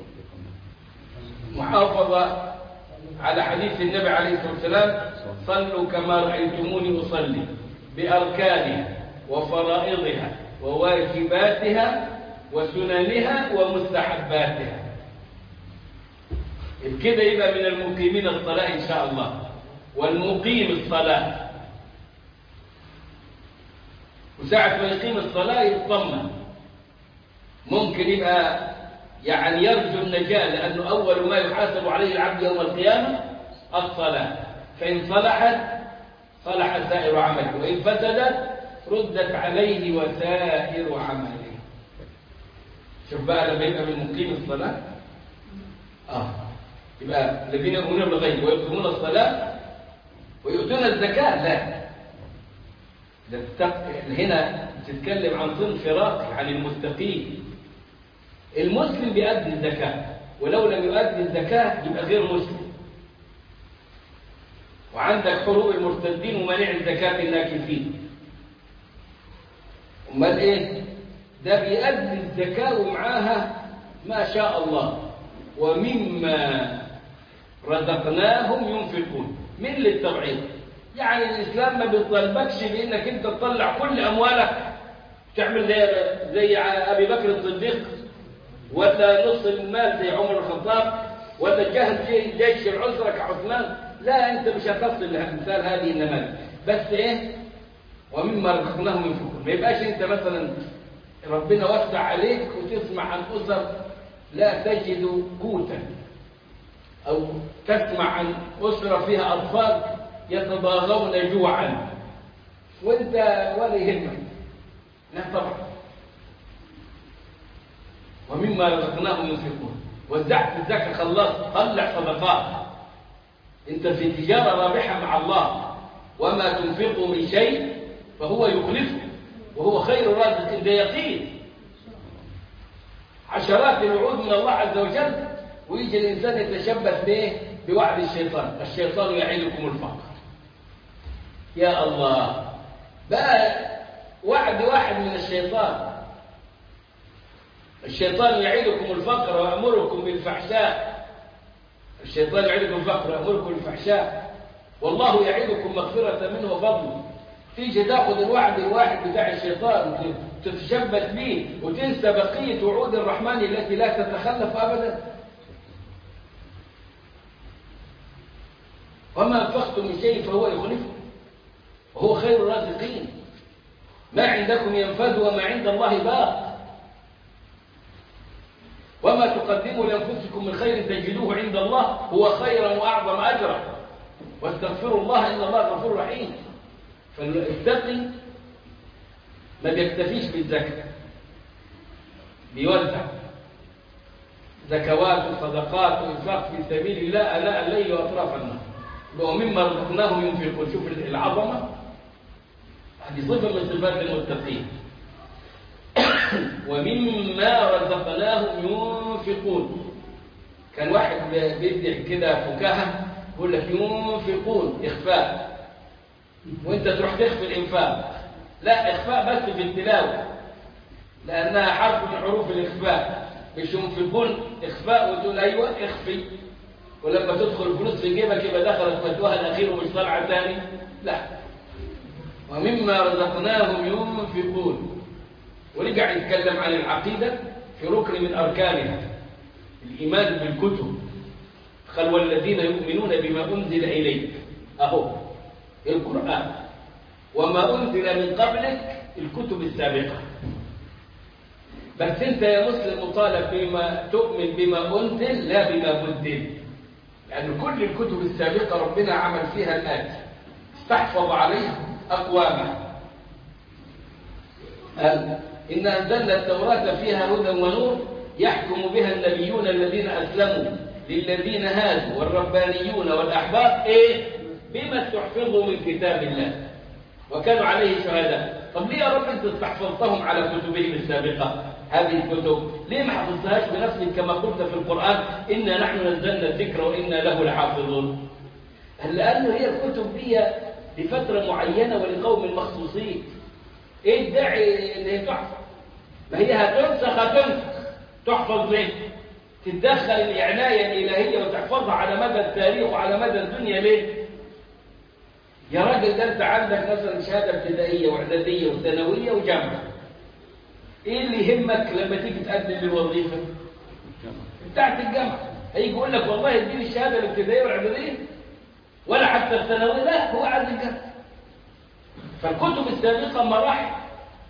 محافظة على حديث النبي عليه الصلاة والسلام صلوا كما رأيتموني أصلي بأركانها وفرائضها وواجباتها وسننها ومستحباتها كده يبقى من المقيمين الصلاة إن شاء الله والمقيم الصلاة وساعة ما يقيم الصلاة يطمن ممكن يبقى يعني يرجو النجاة لأنه أول ما يحاسب عليه العبد يوم القيامة الصلاة فإن صلحت صلح سائر عمله وإن فسدت ردت عليه وسائر عمله شوف بقى لما يبقى من مقيم الصلاة آه يبقى الذين يؤمنون بالغيب ويقيمون الصلاة ويؤتون الزكاة لا ده تتق- هنا تتكلم عن صنف راقي عن المستقيم المسلم بيؤدي الزكاة ولو لم يؤدي الزكاة يبقى غير مسلم وعندك حروب المرتدين ومنع الزكاة الناكفين امال ايه ده بيؤدي الزكاة ومعاها ما شاء الله ومما رزقناهم ينفقون من للتبعيض يعني الإسلام ما بيطلبكش بإنك أنت تطلع كل أموالك تعمل زي زي أبي بكر الصديق ولا نص المال زي عمر الخطاب ولا تجهز في جيش العسرة كعثمان لا أنت مش هتصل لمثال هذه النماذج بس إيه ومما رزقناهم ينفقون ما يبقاش أنت مثلا ربنا وسع عليك وتسمع عن أسر لا تجد قوتا أو تسمع عن أسرة فيها أطفال يتضاغون جوعا وانت ولا يهمك لا طبعا ومما رزقناهم ينفقون وزعت الزكاة خلاص طلع صدقات انت في تجارة رابحة مع الله وما تنفقوا من شيء فهو يخلفه وهو خير الرازق ده يقين عشرات الوعود من الله عز وجل ويجي الإنسان يتشبث به بوعد الشيطان الشيطان يعيدكم الفقر يا الله بقى وعد واحد من الشيطان الشيطان يعيدكم الفقر ويأمركم بالفحشاء الشيطان يعيدكم الفقر ويأمركم بالفحشاء والله يعيدكم مغفرة منه وفضله تيجي تاخذ الوعد الواحد بتاع الشيطان وتتشبث به وتنسى بقية وعود الرحمن التي لا تتخلف أبدا وما أنفقتم من شيء فهو يخلفه وهو خير الرازقين ما عندكم ينفذ وما عند الله باق وما تقدموا لأنفسكم من خير تجدوه عند الله هو خيرا وأعظم أجرا واستغفروا الله إن الله غفور رحيم فالتقي ما بيكتفيش بالزكاة بيوزع زكوات وصدقات وإنفاق في سبيل الله ألاء الليل وأطراف النهار ومما رزقناهم ينفقون شوف العظمة هذه صفة من صفات المتقين ومما رزقناهم ينفقون كان واحد بيدعي كده فكاهة يقول لك ينفقون إخفاء وانت تروح تخفي الإنفاق لا إخفاء بس في التلاوة لأنها حرف من حروف الإخفاء مش ينفقون إخفاء وتقول أيوة اخفي ولما تدخل الفلوس في جيبك يبقى دخلت فتوها الأخير ومش طالعة تاني لا ومما رزقناهم ينفقون ورجع يتكلم عن العقيدة في ركن من أركانها الإيمان بالكتب قال والذين يؤمنون بما أنزل إليك أهو القرآن وما أنزل من قبلك الكتب السابقة بس أنت يا مسلم مطالب بما تؤمن بما أنزل لا بما بدل لأن كل الكتب السابقة ربنا عمل فيها الآتي استحفظ عليها أقوامها قال إن أنزلنا التوراة فيها هدى ونور يحكم بها النبيون الذين أسلموا للذين هادوا والربانيون والأحبار إيه؟ بما استحفظوا من كتاب الله وكانوا عليه شهداء طب ليه يا رب أنت استحفظتهم على كتبهم السابقة هذه الكتب ليه ما حفظتهاش بنفسك كما قلت في القرآن إنا نحن نزلنا الذكر وإنا له لحافظون لأنه هي الكتب دي لفترة معينة ولقوم مخصوصين ايه الداعي ان هي تحفظ ما هي هتنسخ هتنسخ تحفظ ليه تتدخل العناية الإلهية وتحفظها على مدى التاريخ وعلى مدى الدنيا ليه يا راجل ده انت عندك مثلا شهادة ابتدائية واعدادية وثانوية وجامعة ايه اللي يهمك لما تيجي تقدم للوظيفة بتاعت الجامعة هيجي يقول لك والله اديني الشهادة الابتدائية والاعدادية ولا حتى الثانوية لا هو عايز الجامعة فالكتب السابقة مراحل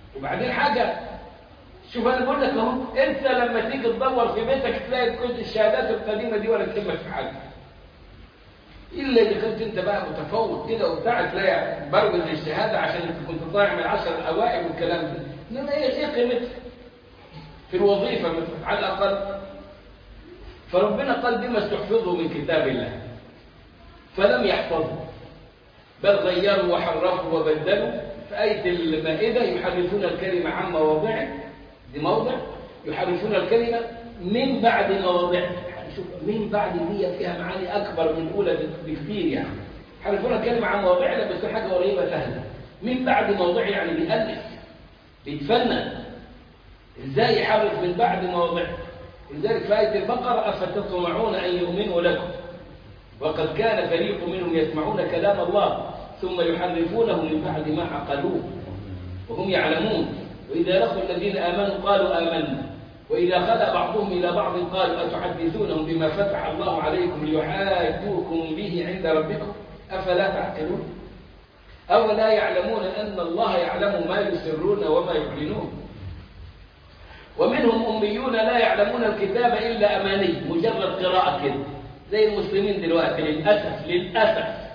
وبعدين حاجة شوف أنا بقول لك أهو أنت لما تيجي تدور في بيتك تلاقي كل الشهادات القديمة دي ولا تهمك في حاجة إلا إذا كنت أنت بقى متفوق كده وبتاع تلاقي برمز الشهادة عشان أنت كنت طالع من العشر الأوائل والكلام ده إنما إيه إيه قيمتها؟ في الوظيفة مثلا على الأقل فربنا قال بما استحفظوا من كتاب الله فلم يحفظوا بل غيروا وحرفوا وبدلوا في آية المائدة يحرفون الكلمة عن مواضعه دي موضع يحرفون الكلمة من بعد مواضعه يعني شوف من بعد دي فيها معاني أكبر من الأولى بكثير يعني يحرفون الكلمة عن مواضعه لما يكون حاجة قريبة سهلة من بعد موضعه يعني بيألف بيتفنن ازاي يحرف من بعد مواضعه لذلك في آية البقرة أفتطمعون أن يؤمنوا لكم وقد كان فريق منهم يسمعون كلام الله ثم يحرفونه من بعد ما عقلوه وهم يعلمون وإذا لقوا الذين آمنوا قالوا آمنا وإذا خلى بعضهم إلى بعض قالوا أتحدثونهم بما فتح الله عليكم ليحاجوكم به عند ربكم أفلا تعقلون أولا يعلمون أن الله يعلم ما يسرون وما يعلنون ومنهم أميون لا يعلمون الكتاب إلا أماني مجرد قراءة كده زي المسلمين دلوقتي للأسف للأسف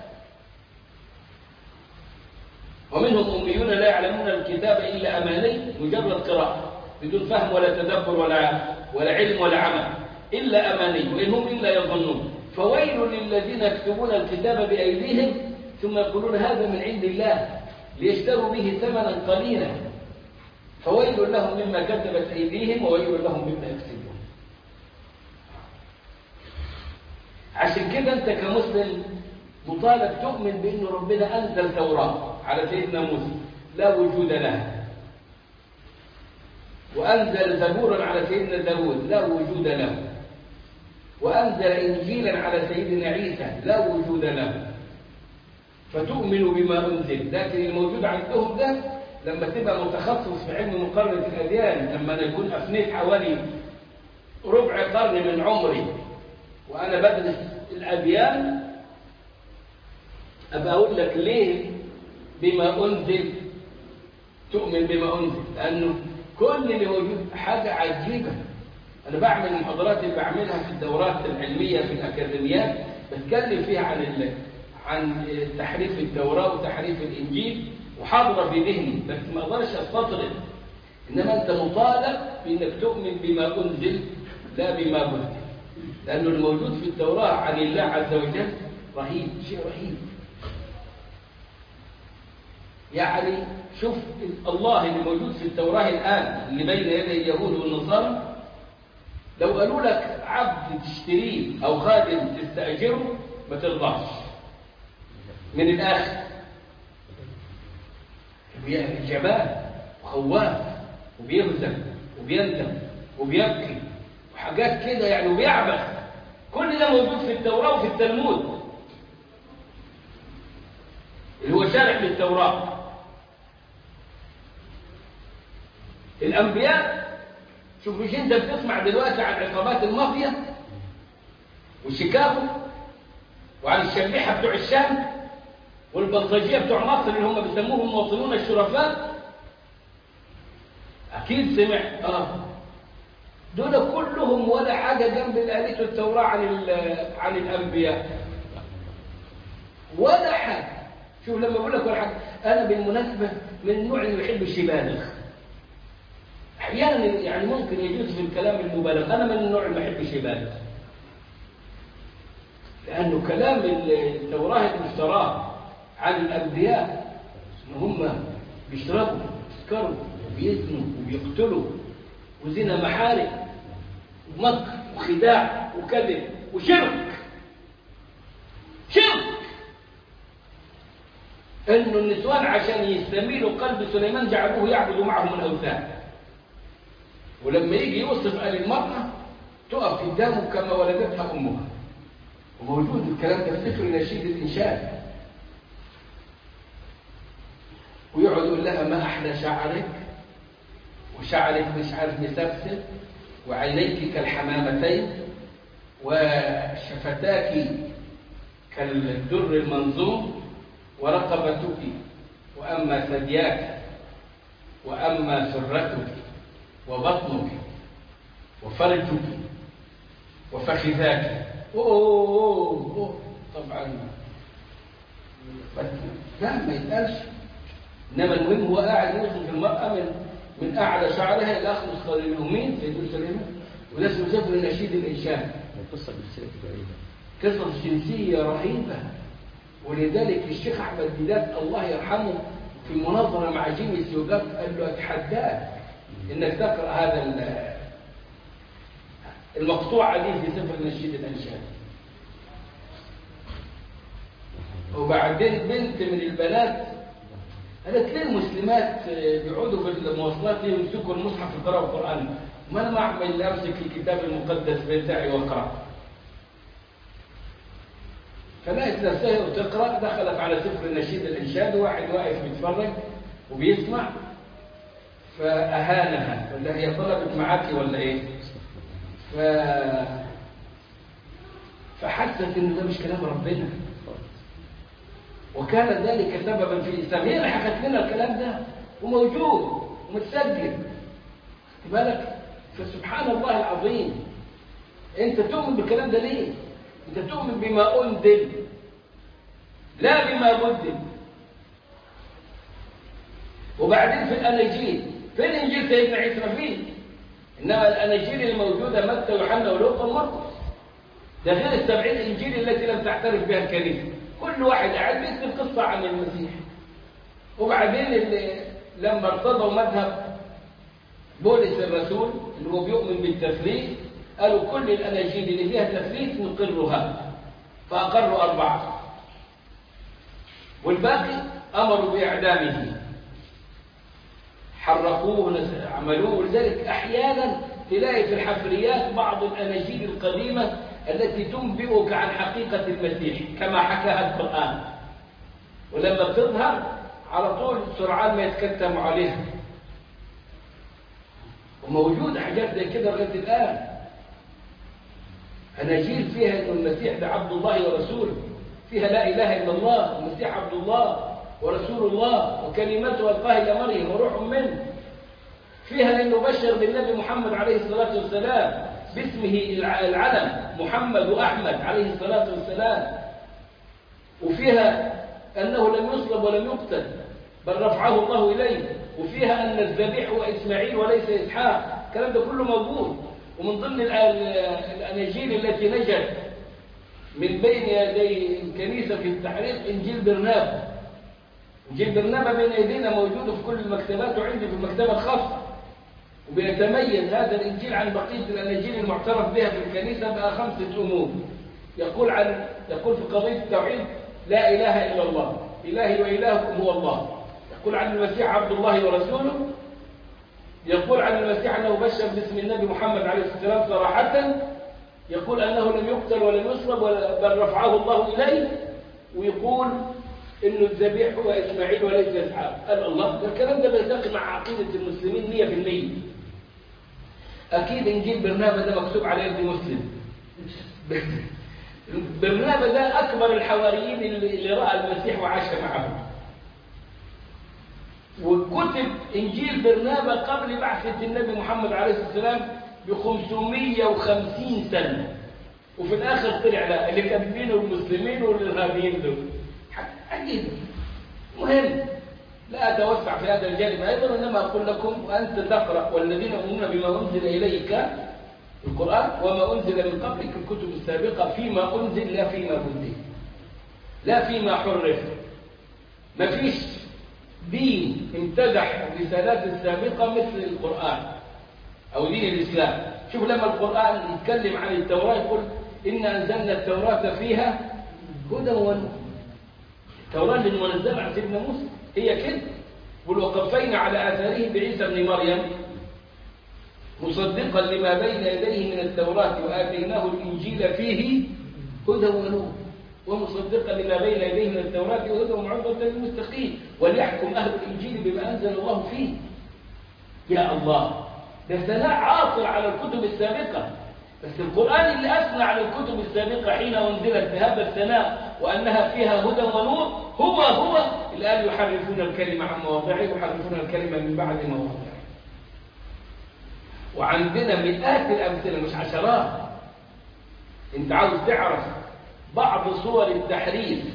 ومنهم أميون لا يعلمون الكتاب إلا أماني مجرد قراءة بدون فهم ولا تدبر ولا ولا علم ولا عمل إلا أماني وإن هم إلا يظنون فويل للذين يكتبون الكتاب بأيديهم ثم يقولون هذا من عند الله ليشتروا به ثمنا قليلا فويل لهم مما كتبت أيديهم وويل لهم مما يكسبون عشان كده أنت كمسلم مطالب تؤمن بأن ربنا أنزل توراة على سيدنا موسى لا وجود لها وأنزل زبورا على سيدنا داود لا وجود له وأنزل إنجيلا على سيدنا عيسى لا وجود له فتؤمن بما أنزل لكن الموجود عندهم ده لما تبقى متخصص في علم مقارنة الأديان لما أنا يكون أفنيت حوالي ربع قرن من عمري وأنا بدرس الأديان أبقى أقول لك ليه بما أنزل تؤمن بما أنزل لأنه كل اللي موجود حاجة عجيبة أنا بعمل المحاضرات اللي بعملها في الدورات العلمية في الأكاديميات بتكلم فيها عن ال... عن تحريف التوراة وتحريف الإنجيل وحاضرة في ذهني بس ما أقدرش أستطرد إنما أنت مطالب بأنك تؤمن بما أنزل لا بما أنزل لأنه الموجود في التوراة عن الله عز وجل رهيب شيء رهيب يعني شوف الله اللي موجود في التوراة الآن اللي بين يدي اليهود والنصارى لو قالوا لك عبد تشتريه أو خادم تستأجره ما ترضاش من الآخر جبان وخواف وبيهزم وبيندم وبيبكي وحاجات كده يعني وبيعبث كل ده موجود في التوراة وفي التلمود اللي هو شارح للتوراة الأنبياء شوف مش انت بتسمع دلوقتي عن عصابات المافيا وشيكاغو وعن الشبيحة بتوع الشام والبلطجية بتوع مصر اللي هم بيسموهم المواطنون الشرفاء أكيد سمع آه دول كلهم ولا حاجة جنب اللي قالته التوراة عن عن الأنبياء ولا حاجة شوف لما بقول لك ولا حاجة أنا بالمناسبة من النوع اللي ما بيحبش يبالغ أحيانا يعني ممكن يجوز في الكلام المبالغ أنا من النوع اللي ما بيحبش يبالغ لأنه كلام التوراة المفتراه عن الأنبياء إن هم بيشربوا ويسكروا وبيزنوا وبيقتلوا وزنا محارم ومكر وخداع وكذب وشرك شرك انه النسوان عشان يستميلوا قلب سليمان جعلوه يعبد معهم الاوثان ولما يجي يوصف قال المرأة تقف قدامه كما ولدتها امها وموجود الكلام ده في سفر نشيد الانشاد ويقعد يقول لها ما احلى شعرك وشعرك مش عارف مسبسب وعينيك كالحمامتين وشفتاك كالدر المنظوم ورقبتك وأما ثدياك وأما سرتك وبطنك وفرجك وفخذاك أوه, أوه, أوه طبعا بس لا ما يتقالش إنما المهم هو قاعد يوصف المرأة من من أعلى شعرها إلى أخلص قريبه مين سيدنا سليمان وده اسمه سفر النشيد الإنشاد القصة بالسيرة بعيدة قصص جنسية رهيبة ولذلك الشيخ أحمد ديدات الله يرحمه في مناظرة مع جيمي سيوجات قال له أتحداك إنك تقرأ هذا ال- المقطوعة دي في سفر النشيد الأنشاد وبعدين بنت من البنات قالت ليه المسلمات بيقعدوا في المواصلات ليه يمسكوا المصحف يقرأوا القرآن ما أنا ما أعمل أمسك الكتاب المقدس بتاعي وأقرأ فلقيت نفسها وتقرأ دخلت على سفر النشيد الإنشاد واحد واقف بيتفرج وبيسمع فأهانها قال لها هي طلبت معاكي ولا إيه؟ ف... فحست إن ده مش كلام ربنا وكان ذلك سببا في الإسلام هي اللي حكت لنا الكلام ده وموجود ومتسجل خد بالك فسبحان الله العظيم انت تؤمن بالكلام ده ليه انت تؤمن بما انزل لا بما بدل وبعدين في الاناجيل فين انجيل سيدنا عيسى ما فيه انما الاناجيل الموجوده متى ويوحنا ولوقا ومرقس ده غير السبعين انجيل التي لم تعترف بها الكنيسه كل واحد قاعد بيكتب قصه عن المسيح وبعدين اللي لما ارتضوا مذهب بولس الرسول اللي هو بيؤمن بالتثليث قالوا كل الاناجيل اللي فيها تثليث نقرها فاقروا اربعه والباقي امروا باعدامه حرقوه عملوه ولذلك احيانا تلاقي في الحفريات بعض الاناجيل القديمه التي تنبئك عن حقيقه المسيح كما حكاها القران ولما بتظهر على طول سرعان ما يتكتم عليها وموجود حاجات زي كده لغايه الان اناجيل فيها ان المسيح ده عبد الله ورسوله فيها لا اله الا الله المسيح عبد الله ورسول الله وكلمته القاها الى مريم وروح منه فيها انه بشر بالنبي محمد عليه الصلاه والسلام باسمه العلم محمد واحمد عليه الصلاه والسلام وفيها انه لم يصلب ولم يقتل بل رفعه الله اليه وفيها ان الذبيح هو اسماعيل وليس اسحاق الكلام ده كله موجود ومن ضمن الاناجيل التي نجت من بين يدي الكنيسه في التحريق انجيل برنابا انجيل برنابا بين ايدينا موجود في كل المكتبات وعندي في المكتبه الخاصه وبيتميز هذا الانجيل عن بقيه الاناجيل المعترف بها في الكنيسه بخمسه امور يقول عن يقول في قضيه التوحيد لا اله الا الله الهي والهكم هو الله يقول عن المسيح عبد الله ورسوله يقول عن المسيح انه بشر باسم النبي محمد عليه الصلاه والسلام صراحه يقول انه لم يقتل ولم يصلب بل رفعه الله اليه ويقول انه الذبيح هو اسماعيل وليس اسحاق قال الله ده الكلام ده بيلتقي مع عقيده المسلمين 100% اكيد انجيل برنابا ده مكتوب على يد مسلم برنابا ده اكبر الحواريين اللي راى المسيح وعاش معه وكتب انجيل برنابا قبل بعثه النبي محمد عليه الصلاه والسلام ب 550 سنه وفي الاخر طلع لا اللي كاتبينه المسلمين والارهابيين دول عجيب مهم لا أتوسع في هذا الجانب أيضا إنما أقول لكم وأنت تقرأ والذين يؤمنون بما أنزل إليك القرآن وما أنزل من قبلك الكتب السابقة فيما أنزل لا فيما بدل لا فيما حرف ما فيش دين امتدح الرسالات السابقة مثل القرآن أو دين الإسلام شوف لما القرآن يتكلم عن التوراة يقول إن أنزلنا التوراة فيها هدى ونور التوراة اللي منزلة عن سيدنا موسى هي كده وقفينا على آثاره بعيسى ابن مريم مصدقا لما بين يديه من التوراة وآتيناه الإنجيل فيه هدى ونور ومصدقا لما بين يديه من التوراة وهدى وموعظة للمستقيم وليحكم أهل الإنجيل بما أنزل الله فيه يا الله ده ثناء عاطل على الكتب السابقة بس القرآن اللي أثنى على الكتب السابقة حين أنزلت بهذا الثناء وأنها فيها هدى ونور هو هو الآن يحرفون الكلمة عن مواضعه يحرفون الكلمة من بعد مواضعه وعندنا مئات الأمثلة مش عشرات انت عاوز تعرف بعض صور التحريف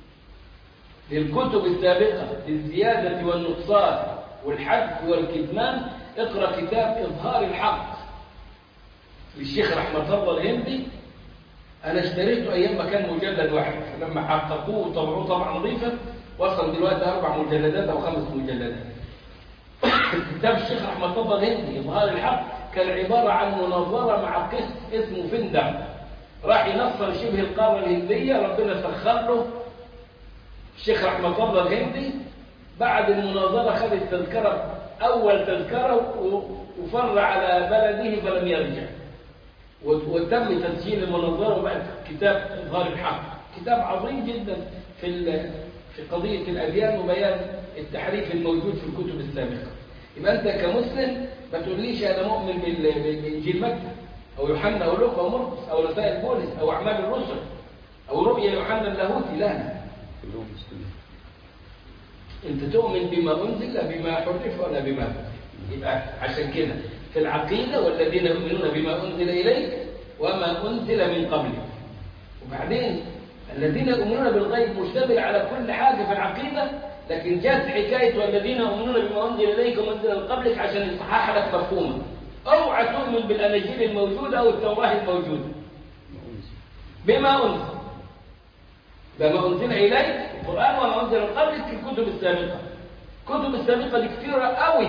للكتب السابقة للزيادة والنقصان والحذف والكتمان اقرأ كتاب إظهار الحق للشيخ رحمة الله الهندي أنا اشتريته أيام ما كان مجلد واحد لما حققوه وطبعوه طبعا نظيفة وصل دلوقتي أربع مجلدات أو خمس مجلدات كتاب الشيخ رحمة الله الهندي إظهار الحق كان عبارة عن مناظرة مع قس اسمه فندم راح ينصر شبه القارة الهندية ربنا سخر له الشيخ رحمة الله الهندي بعد المناظرة خد التذكرة أول تذكرة وفر على بلده فلم يرجع وتم تسجيل المناظرة وبقت كتاب إظهار الحق كتاب عظيم جدا في في قضية الأديان وبيان التحريف الموجود في الكتب السابقة يبقى أنت كمسلم ما تقوليش أنا مؤمن بإنجيل مكة أو يوحنا أو لوقا أو مرقس أو رسائل بولس أو أعمال الرسل أو رؤيا يوحنا اللاهوتي لا لا كلهم مسلمين أنت تؤمن بما أنزل لا بما حرف ولا بما حرف يبقى عشان كده في العقيدة والذين يؤمنون بما أنزل إليك وما أنزل من قبلك وبعدين الذين يؤمنون بالغيب مشتمل على كل حاجة في العقيدة لكن جاءت حكاية والذين يؤمنون بما أنزل إليك وما أنزل من قبلك عشان يصحح لك مفهومه اوعى تؤمن بالأناجيل الموجودة أو التوراة الموجودة بما أنزل بما أنزل إليك القرآن وما أنزل من قبلك في الكتب السابقة الكتب السابقة دي كثيرة قوي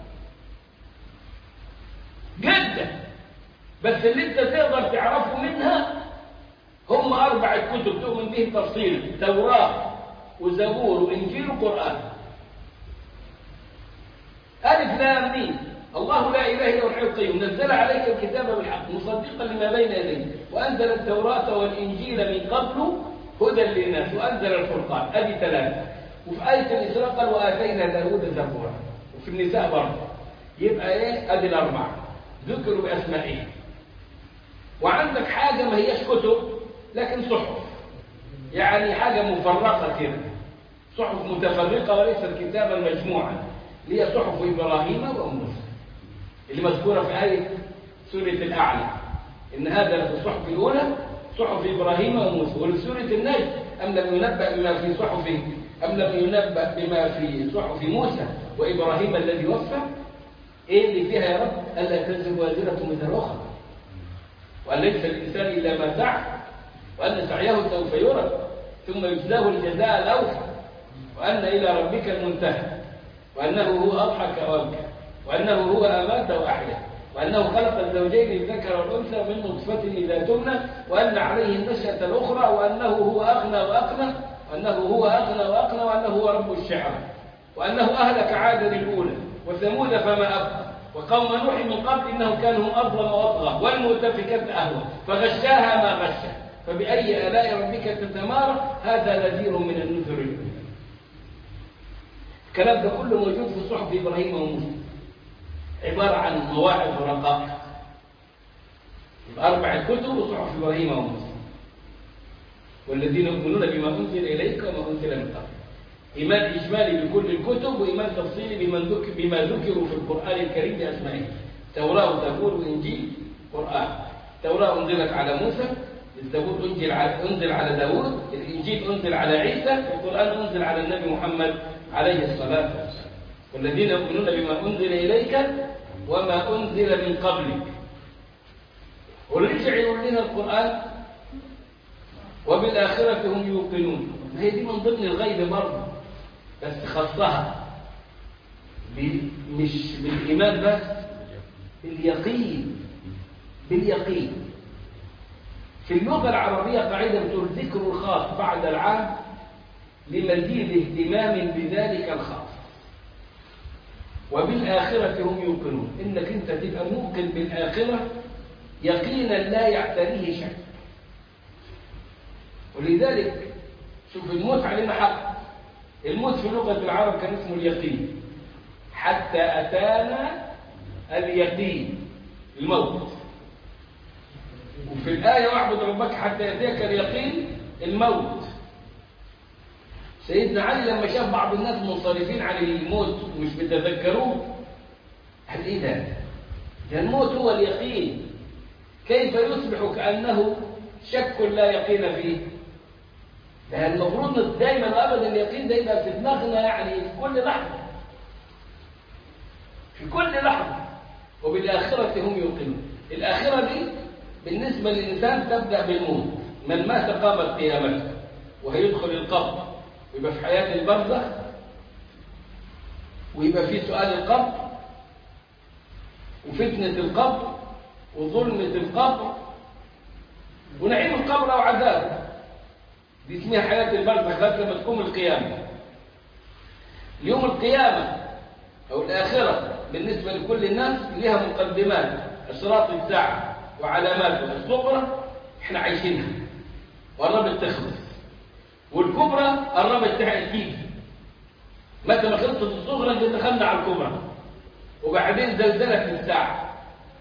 جدا بس اللي انت تقدر تعرفه منها هم أربع كتب تؤمن بهم تفصيلا توراة وزبور وإنجيل وقرآن ألف لام ميم الله لا إله إلا هو الحي القيوم نزل عليك الكتاب بالحق مصدقا لما بين يديه وأنزل التوراة والإنجيل من قبل هدى للناس وأنزل الفرقان أدي ثلاثة وفي آية الإسراء قال وآتينا داود زبورا وفي النساء برضه يبقى إيه أدي الأربعة ذكروا بأسمائهم وعندك حاجة ما هيش كتب لكن صحف يعني حاجة مفرقة كده صحف متفرقة وليست كتابا مجموعا اللي هي صحف إبراهيم وموسى اللي مذكورة في آية سورة الأعلى إن هذا في الصحف الأولى صحف إبراهيم وموسى ولسورة النجم أم لم ينبأ بما في صحف أم لم ينبأ بما في صحف موسى وإبراهيم الذي وفى إيه اللي فيها يا رب ألا تزر وازرة وزر أخرى وأن ليس الإنسان إلا ما سعى وأن سعيه سوف يرى ثم يجزاه الجزاء الأوفى وأن إلى ربك المنتهى وأنه هو أضحك وأبكى وأنه هو أمات وأحيا وأنه خلق الزوجين الذكر والأنثى من نطفة إذا تمنى وأن عليه النشأة الأخرى وأنه هو أغنى وأقنى وأنه هو أغنى وأقنى وأنه هو رب الشعر وأنه أهلك عادا الأولى وثمود فما أبقى وقوم نوح من قبل إنهم كانوا أظلم وأطغى والمؤتفكات أهوى فغشاها ما غشا فبأي آلاء ربك تتمارى هذا نذير من النذر الأولى الكلام ده كله موجود في صحف إبراهيم وموسى عبارة عن مواعظ ورقائق أربع كتب وصحف إبراهيم وموسى والذين يؤمنون بما أنزل إليك وما أنزل من قبل إيمان إجمالي بكل الكتب وإيمان تفصيلي بمن ذكر بما ذكروا في القرآن الكريم بأسمائه توراة وزبور وإنجيل قرآن التوراة أنزلت على موسى الزبور أنزل على أنزل على داوود الإنجيل أنزل على عيسى القرآن أنزل على النبي محمد عليه الصلاة والسلام والذين يؤمنون بما أنزل إليك وما أنزل من قبلك ورجع يقول لنا القرآن وبالآخرة هم يوقنون ما هي دي من ضمن الغيب برضه بس خصها مش بالإيمان بس باليقين باليقين في اللغة العربية قاعدة بتقول ذكر الخاص بعد العام لمزيد اهتمام بذلك الخاص وبالآخرة هم يوقنون إنك أنت تبقى موقن بالآخرة يقينا لا يعتريه شك ولذلك شوف الموت علينا حق الموت في لغة العرب كان اسمه اليقين حتى أتانا اليقين الموت وفي الآية واعبد ربك حتى يأتيك اليقين الموت سيدنا علي لما شاف بعض الناس منصرفين عن الموت ومش بيتذكروه قال ايه ده؟ ده الموت هو اليقين كيف يصبح كأنه شك لا يقين فيه ده المفروض دايما وابدا اليقين ده يبقى في دماغنا يعني في كل لحظه في كل لحظه وبالاخره هم يوقنون الاخره دي بالنسبه للانسان تبدا بالموت من مات قامت قيامته وهيدخل القبر ويبقى في حياه البرزخ ويبقى في سؤال القبر وفتنه القبر وظلمه القبر ونعيم القبر او عذابه دي اسمها حياة البرزخ لغاية لما تقوم القيامة يوم القيامة أو الآخرة بالنسبة لكل الناس لها مقدمات أشراط الساعة وعلاماتها الصغرى احنا عايشينها وقربت تخلص والكبرى قربت تيجي متى ما خلصت الصغرى اللي دخلنا على الكبرى وبعدين زلزلة الساعة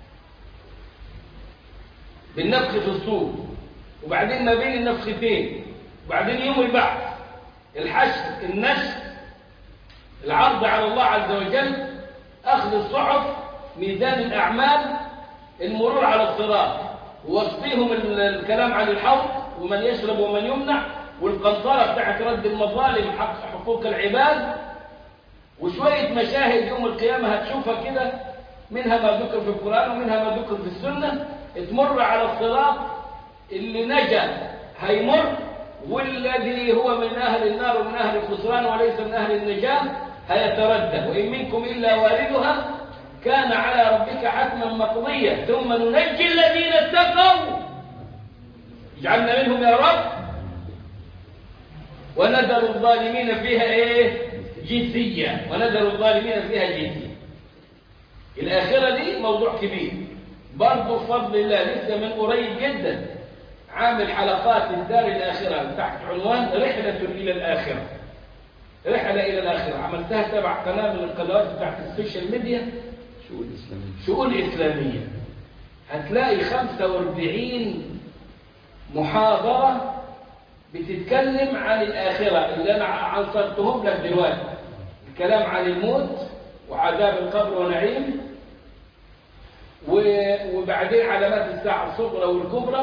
بالنفخ في الصور وبعدين ما بين النفختين وبعدين يوم البعث الحشر النشر العرض على الله عز وجل أخذ الصحف ميزان الأعمال المرور على الصراط ووصفيهم الكلام عن الحوض ومن يشرب ومن يمنع والقنطرة بتاعت رد المظالم حق حقوق العباد وشوية مشاهد يوم القيامة هتشوفها كده منها ما ذكر في القرآن ومنها ما ذكر في السنة تمر على الصراط اللي نجا هيمر والذي هو من أهل النار ومن أهل الخسران وليس من أهل النجاة هيتردد وإن منكم إلا واردها كان على ربك حتما مقضيا ثم ننجي الذين اتقوا اجعلنا منهم يا رب ونذر الظالمين فيها ايه جثية ونذر الظالمين فيها جثية الآخرة دي موضوع كبير برضه بفضل الله لسه من قريب جدا عامل حلقات الدار الآخرة تحت عنوان رحلة إلى الآخرة رحلة إلى الآخرة عملتها تبع قناة من القنوات بتاعت السوشيال ميديا شؤون إسلامية شؤون إسلامية هتلاقي 45 محاضرة بتتكلم عن الآخرة اللي أنا عنصرتهم لك دلوقتي الكلام عن الموت وعذاب القبر ونعيم و- وبعدين علامات الساعة الصغرى والكبرى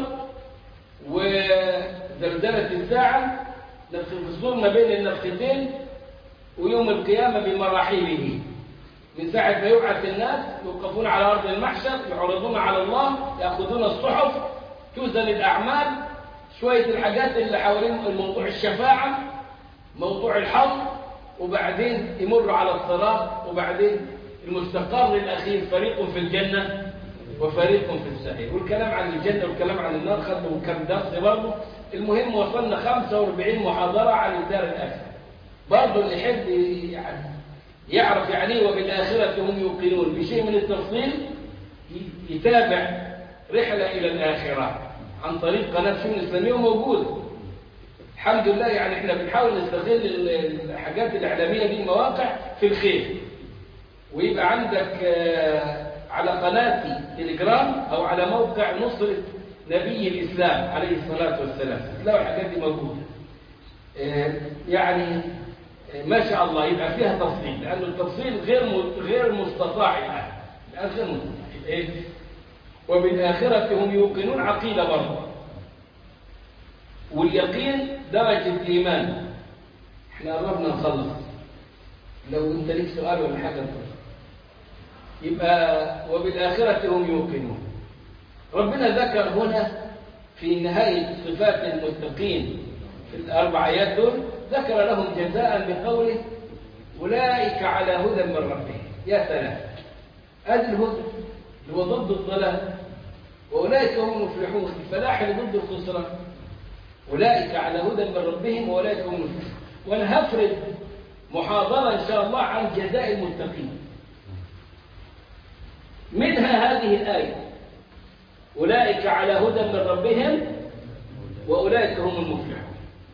وزلزلة الساعة نفخ الفصول ما بين النفختين ويوم القيامة بمراحله من ساعة ما يبعث الناس يوقفون على أرض المحشر يعرضون على الله يأخذون الصحف توزن الأعمال شوية الحاجات اللي حوالين موضوع الشفاعة موضوع الحظ وبعدين يمر على الصراط وبعدين المستقر الأخير فريق في الجنة وفريق في السعير والكلام عن الجنة والكلام عن النار خدوا كم درس برضه المهم وصلنا 45 محاضرة عن الدار الآخرة برضه اللي يحب يعني يعرف يعني إيه وبالآخرة هم يوقنون بشيء من التفصيل ي- يتابع رحلة إلى الآخرة عن طريق قناة شؤون إسلامية وموجودة الحمد لله يعني احنا بنحاول نستغل ال- الحاجات الإعلامية دي مواقع في الخير ويبقى عندك آه، على قناة تليجرام أو على موقع نصرة نبي الإسلام عليه الصلاة والسلام تلاقوا الحاجات دي موجودة آه، يعني آه، ما شاء الله يبقى فيها تفصيل لأن التفصيل غير م- غير مستطاع الآن الآن غير مستطاع إيه؟ وبالآخرة هم يوقنون عقيدة برضه واليقين درجة إيمان احنا قربنا نخلص لو انت ليك سؤال ولا حاجة اتفضل. يبقى وبالآخرة هم يوقنون ربنا ذكر هنا في نهاية صفات المتقين في الأربع آيات دول ذكر لهم جزاء بقوله أولئك على هدى من ربهم يا سلام هذا الهدى اللي هو ضد الضلال وأولئك هم المفلحون الفلاح اللي ضد الخسران أولئك على هدى من ربهم وأولئك هم المفلحون وأنا هفرد محاضرة إن شاء الله عن جزاء المتقين منها هذه الآية أولئك على هدى من ربهم وأولئك هم المفلحون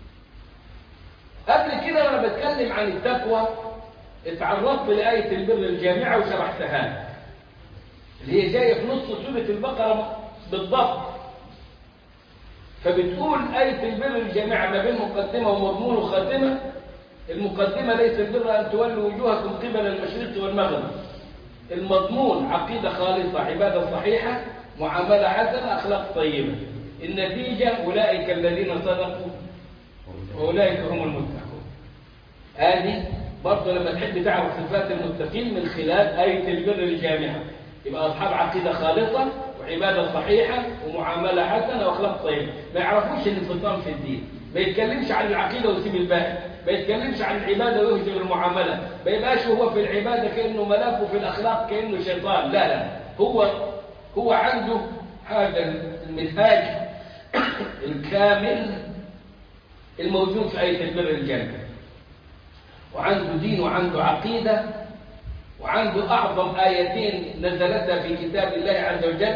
قبل كده وأنا بتكلم عن التقوى اتعرضت لآية البر الجامعة وشرحتها اللي هي جاية في نص سورة البقرة بالضبط فبتقول آية البر الجامعة ما بين مقدمة ومضمون وخاتمة المقدمة ليس البر أن تولوا وجوهكم قبل المشرق والمغرب المضمون عقيدة خالصة عبادة صحيحة معاملة حسنة أخلاق طيبة النتيجة أولئك الذين صدقوا وأولئك هم المتقون هذه برضه لما تحب تعرف صفات المتقين من خلال آية البر الجامعة يبقى أصحاب عقيدة خالصة وعبادة صحيحة ومعاملة حسنة وأخلاق طيبة ما يعرفوش الانفصام في الدين ما يتكلمش عن العقيدة ويسيب الباقي ما يتكلمش عن العبادة ويهجر المعاملة ما يبقاش هو في العبادة كأنه ملاك وفي الأخلاق كأنه شيطان لا لا هو هو عنده هذا المنهاج الكامل الموجود في آية البر الجامع وعنده دين وعنده عقيدة وعنده أعظم آيتين نزلتا في كتاب الله عز وجل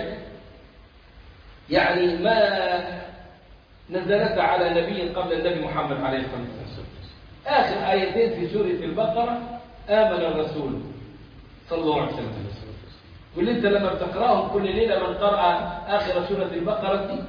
يعني ما نزلتا على نبي قبل النبي محمد عليه الصلاة والسلام آخر آيتين في سورة البقرة آمن الرسول صلى الله عليه وسلم واللي انت لما بتقراهم كل ليلة من قرأ آخر سورة البقرة دي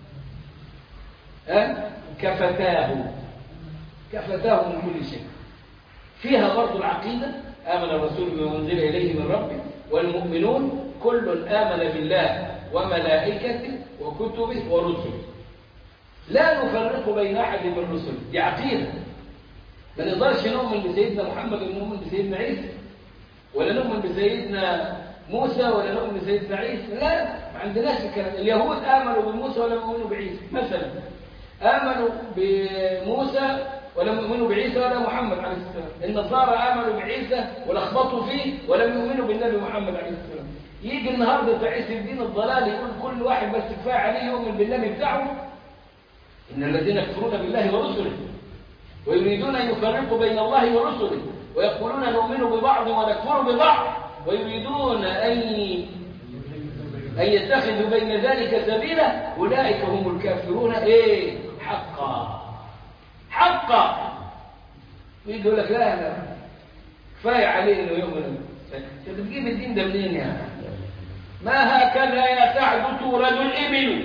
أه؟ كفتاه كفتاه من كل شيء فيها برضو العقيدة آمن الرسول بما أنزل إليه من ربه والمؤمنون كل آمن بالله وملائكته وكتبه ورسله لا نفرق بين أحد من الرسل دي عقيدة ما نقدرش نؤمن بسيدنا محمد ونؤمن بسيدنا عيسى ولا نؤمن بسيدنا موسى ولا نؤمن بسيدنا عيسى لا ما عندناش الكلام اليهود آمنوا بموسى ولا يؤمنوا بعيسى مثلا آمنوا بموسى ولم يؤمنوا بعيسى ولا محمد عليه السلام النصارى آمنوا بعيسى ولخبطوا فيه ولم يؤمنوا بالنبي محمد عليه السلام يجي النهارده في عيسى الدين الضلال يقول كل واحد بس كفايه عليه يؤمن بالنبي بتاعه إن الذين يكفرون بالله ورسله ويريدون أن يفرقوا بين الله ورسله ويقولون نؤمن ببعض ونكفر ببعض ويريدون أن أن يتخذوا بين ذلك سبيلا أولئك هم الكافرون إيه حقا حقا يجي يقول لك لا لا كفاية عليه إنه يؤمن أنت بتجيب الدين ده منين يا ما هكذا يا سعد تورد الإبل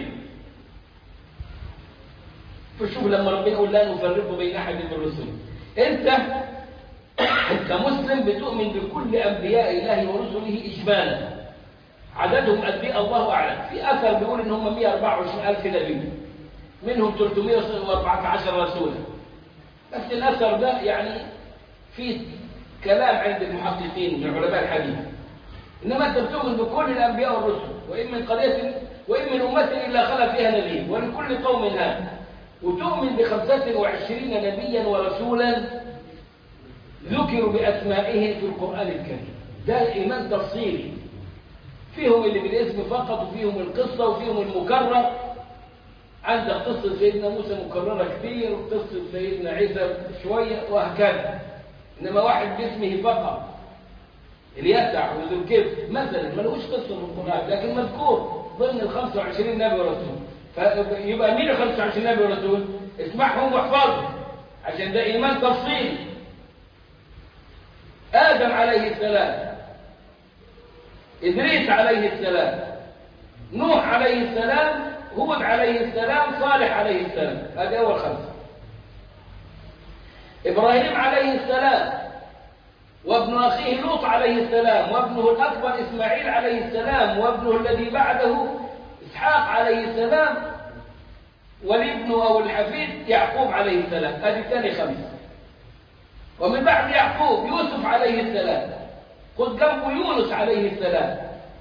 فشوف لما ربنا يقول لا نفرق بين أحد من الرسل أنت كمسلم بتؤمن بكل أنبياء الله ورسله إجمالا عددهم قد ايه الله أعلم في أثر بيقول إن هم 124 ألف نبي منهم 314 رسولا بس الأثر ده يعني فيه كلام عند المحققين من علماء الحديث إنما أنت بتؤمن بكل الأنبياء والرسل وإن من قرية وإن من أمة إلا خلا فيها نبي ولكل قوم هاد وتؤمن بخمسة وعشرين نبيا ورسولا ذكروا بأسمائهم في القرآن الكريم ده إيمان تفصيلي فيهم اللي بالاسم فقط وفيهم القصة وفيهم المكرر عندك قصة سيدنا موسى مكررة كثير وقصة سيدنا عيسى شوية وهكذا إنما واحد باسمه فقط اليسع وذو الكبر مثلا ملوش قصة في القرآن لكن مذكور ضمن ال 25 نبي ورسول فيبقى مين ال 25 نبي ورسول؟ اسمعهم واحفظهم عشان ده إيمان تفصيلي آدم عليه السلام إدريس عليه السلام نوح عليه السلام هود عليه السلام صالح عليه السلام هذه أول خمسة إبراهيم عليه السلام وابن أخيه لوط عليه السلام وابنه الأكبر إسماعيل عليه السلام وابنه الذي بعده إسحاق عليه السلام والابن أو الحفيد يعقوب عليه السلام هذه ثاني خمسة ومن بعد يعقوب يوسف عليه السلام خذ جنبه يونس عليه السلام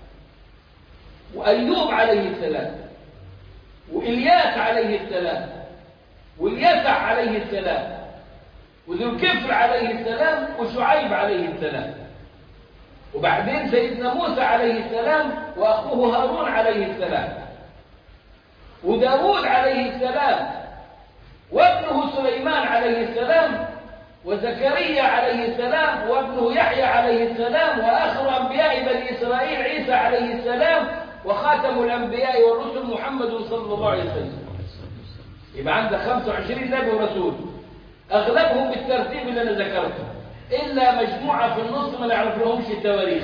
وأيوب عليه السلام وإلياس عليه السلام واليسع عليه السلام وذو الكفر عليه السلام وشعيب عليه السلام وبعدين سيدنا موسى عليه السلام وأخوه هارون عليه السلام وداود عليه السلام وابنه سليمان عليه السلام وزكريا عليه السلام وابنه يحيى عليه السلام وآخر أنبياء بني إسرائيل عيسى عليه السلام وخاتم الأنبياء والرسل محمد صلى الله عليه وسلم يبقى عندك 25 نبي ورسول أغلبهم بالترتيب اللي أنا ذكرته إلا مجموعة في النص ما نعرف لهمش التواريخ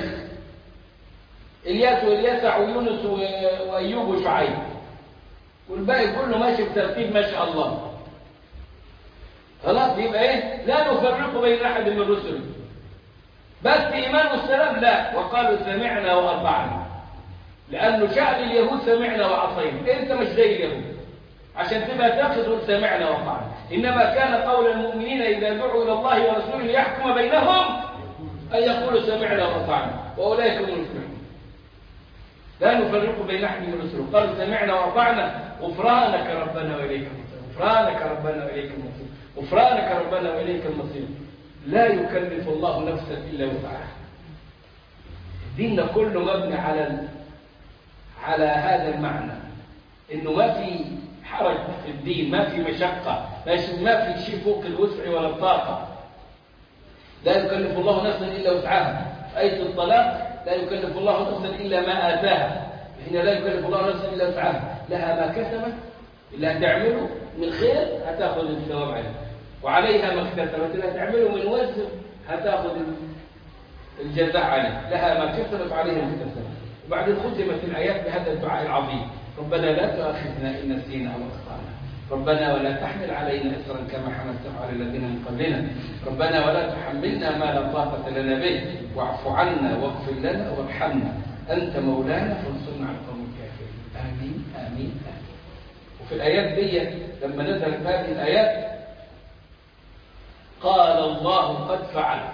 إلياس واليسع ويونس وأيوب وشعيب والباقي كله ماشي بترتيب ما شاء الله خلاص يبقى ايه لا نفرق بين احد من رسله بس ايمان والسلام لا وقالوا سمعنا واطعنا لانه شأن اليهود سمعنا وعصينا انت مش زي اليهود عشان تبقى تاخذ سمعنا واطعنا انما كان قول المؤمنين اذا دعوا الى الله ورسوله ليحكم بينهم ان يقولوا سمعنا واطعنا واولئك هم المفلحون لا نفرق بين احد من رسله قالوا سمعنا واطعنا غفرانك ربنا واليك المصير غفرانك ربنا واليك المصير غفرانك ربنا واليك المصير لا يكلف الله نفسا الا وسعها ديننا كله مبني على ال... على هذا المعنى انه ما في حرج في الدين ما في مشقه ما في شيء فوق الوسع ولا الطاقه لا يكلف الله نفسا الا وسعها في ايه الطلاق لا يكلف الله نفسا الا ما اتاها هنا لا يكلف الله نفسا الا وسعها لها ما كسبت اللي هتعمله من خير هتاخذ الثواب عليه وعليها ما اكتسبت اللي هتعمله من وزن هتاخذ الجزاء عليه لها ما كسبت وعليها ما اكتسبت وبعدين ختمت الايات بهذا الدعاء العظيم ربنا لا تؤاخذنا ان نسينا او اخطانا ربنا ولا تحمل علينا اسرا كما حملته على الذين من قبلنا ربنا ولا تحملنا ما لا طاقه لنا به واعف عنا واغفر لنا وارحمنا انت مولانا فانصرنا على القوم الكافرين امين امين امين وفي الايات دي لما نزلت هذه الايات قال الله قد فعلت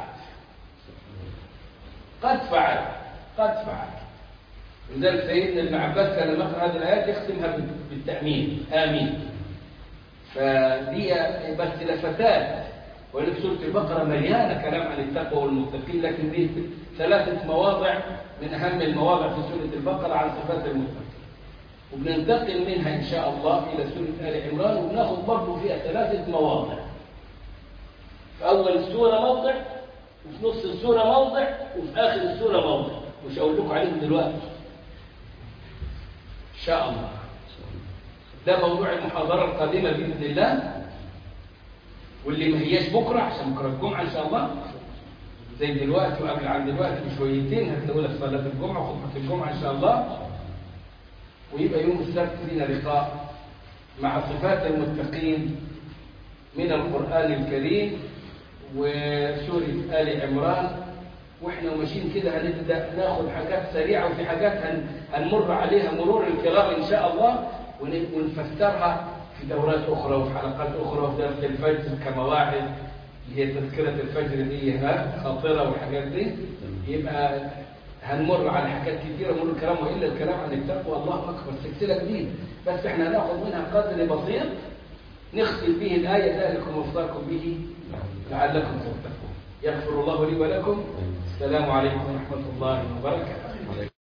قد فعلت قد فعلت لذلك سيدنا ابن عباس كان لما يقرا هذه الايات يختمها بالتامين امين فدي بس لفتات ولك سوره البقره مليانه كلام عن التقوى والمتقين لكن دي ثلاثه مواضع من اهم المواضع في سوره البقره عن صفات المتقين وبننتقل منها ان شاء الله الى سوره ال عمران وبناخذ برضه فيها ثلاثه مواضع في اول السوره موضع وفي نص السوره موضع وفي اخر السوره موضع مش هقول لكم عليهم دلوقتي إن شاء الله ده موضوع المحاضرة القادمة بإذن الله واللي ما هياش بكرة عشان بكرة الجمعة إن شاء الله زي دلوقتي وقبل عن دلوقتي بشويتين هتلاقوا لك صلاة الجمعة وخطبة الجمعة إن شاء الله ويبقى يوم السبت لنا لقاء مع صفات المتقين من القرآن الكريم وسورة آل عمران واحنا ماشيين كده هنبدا ناخد حاجات سريعه وفي حاجات هن هنمر عليها مرور الكرام ان شاء الله ونفسرها في دورات اخرى وفي حلقات اخرى وفي درس الفجر كمواعظ اللي هي تذكره الفجر دي ها خاطره والحاجات دي يبقى هنمر على حاجات كثيره مرور الكرام والا الكلام عن التقوى الله اكبر سلسله جديده بس احنا هناخد منها قدر بسيط نختم به الايه ذلكم وفقكم به لعلكم تتقون يغفر الله لي ولكم السلام عليكم ورحمة الله وبركاته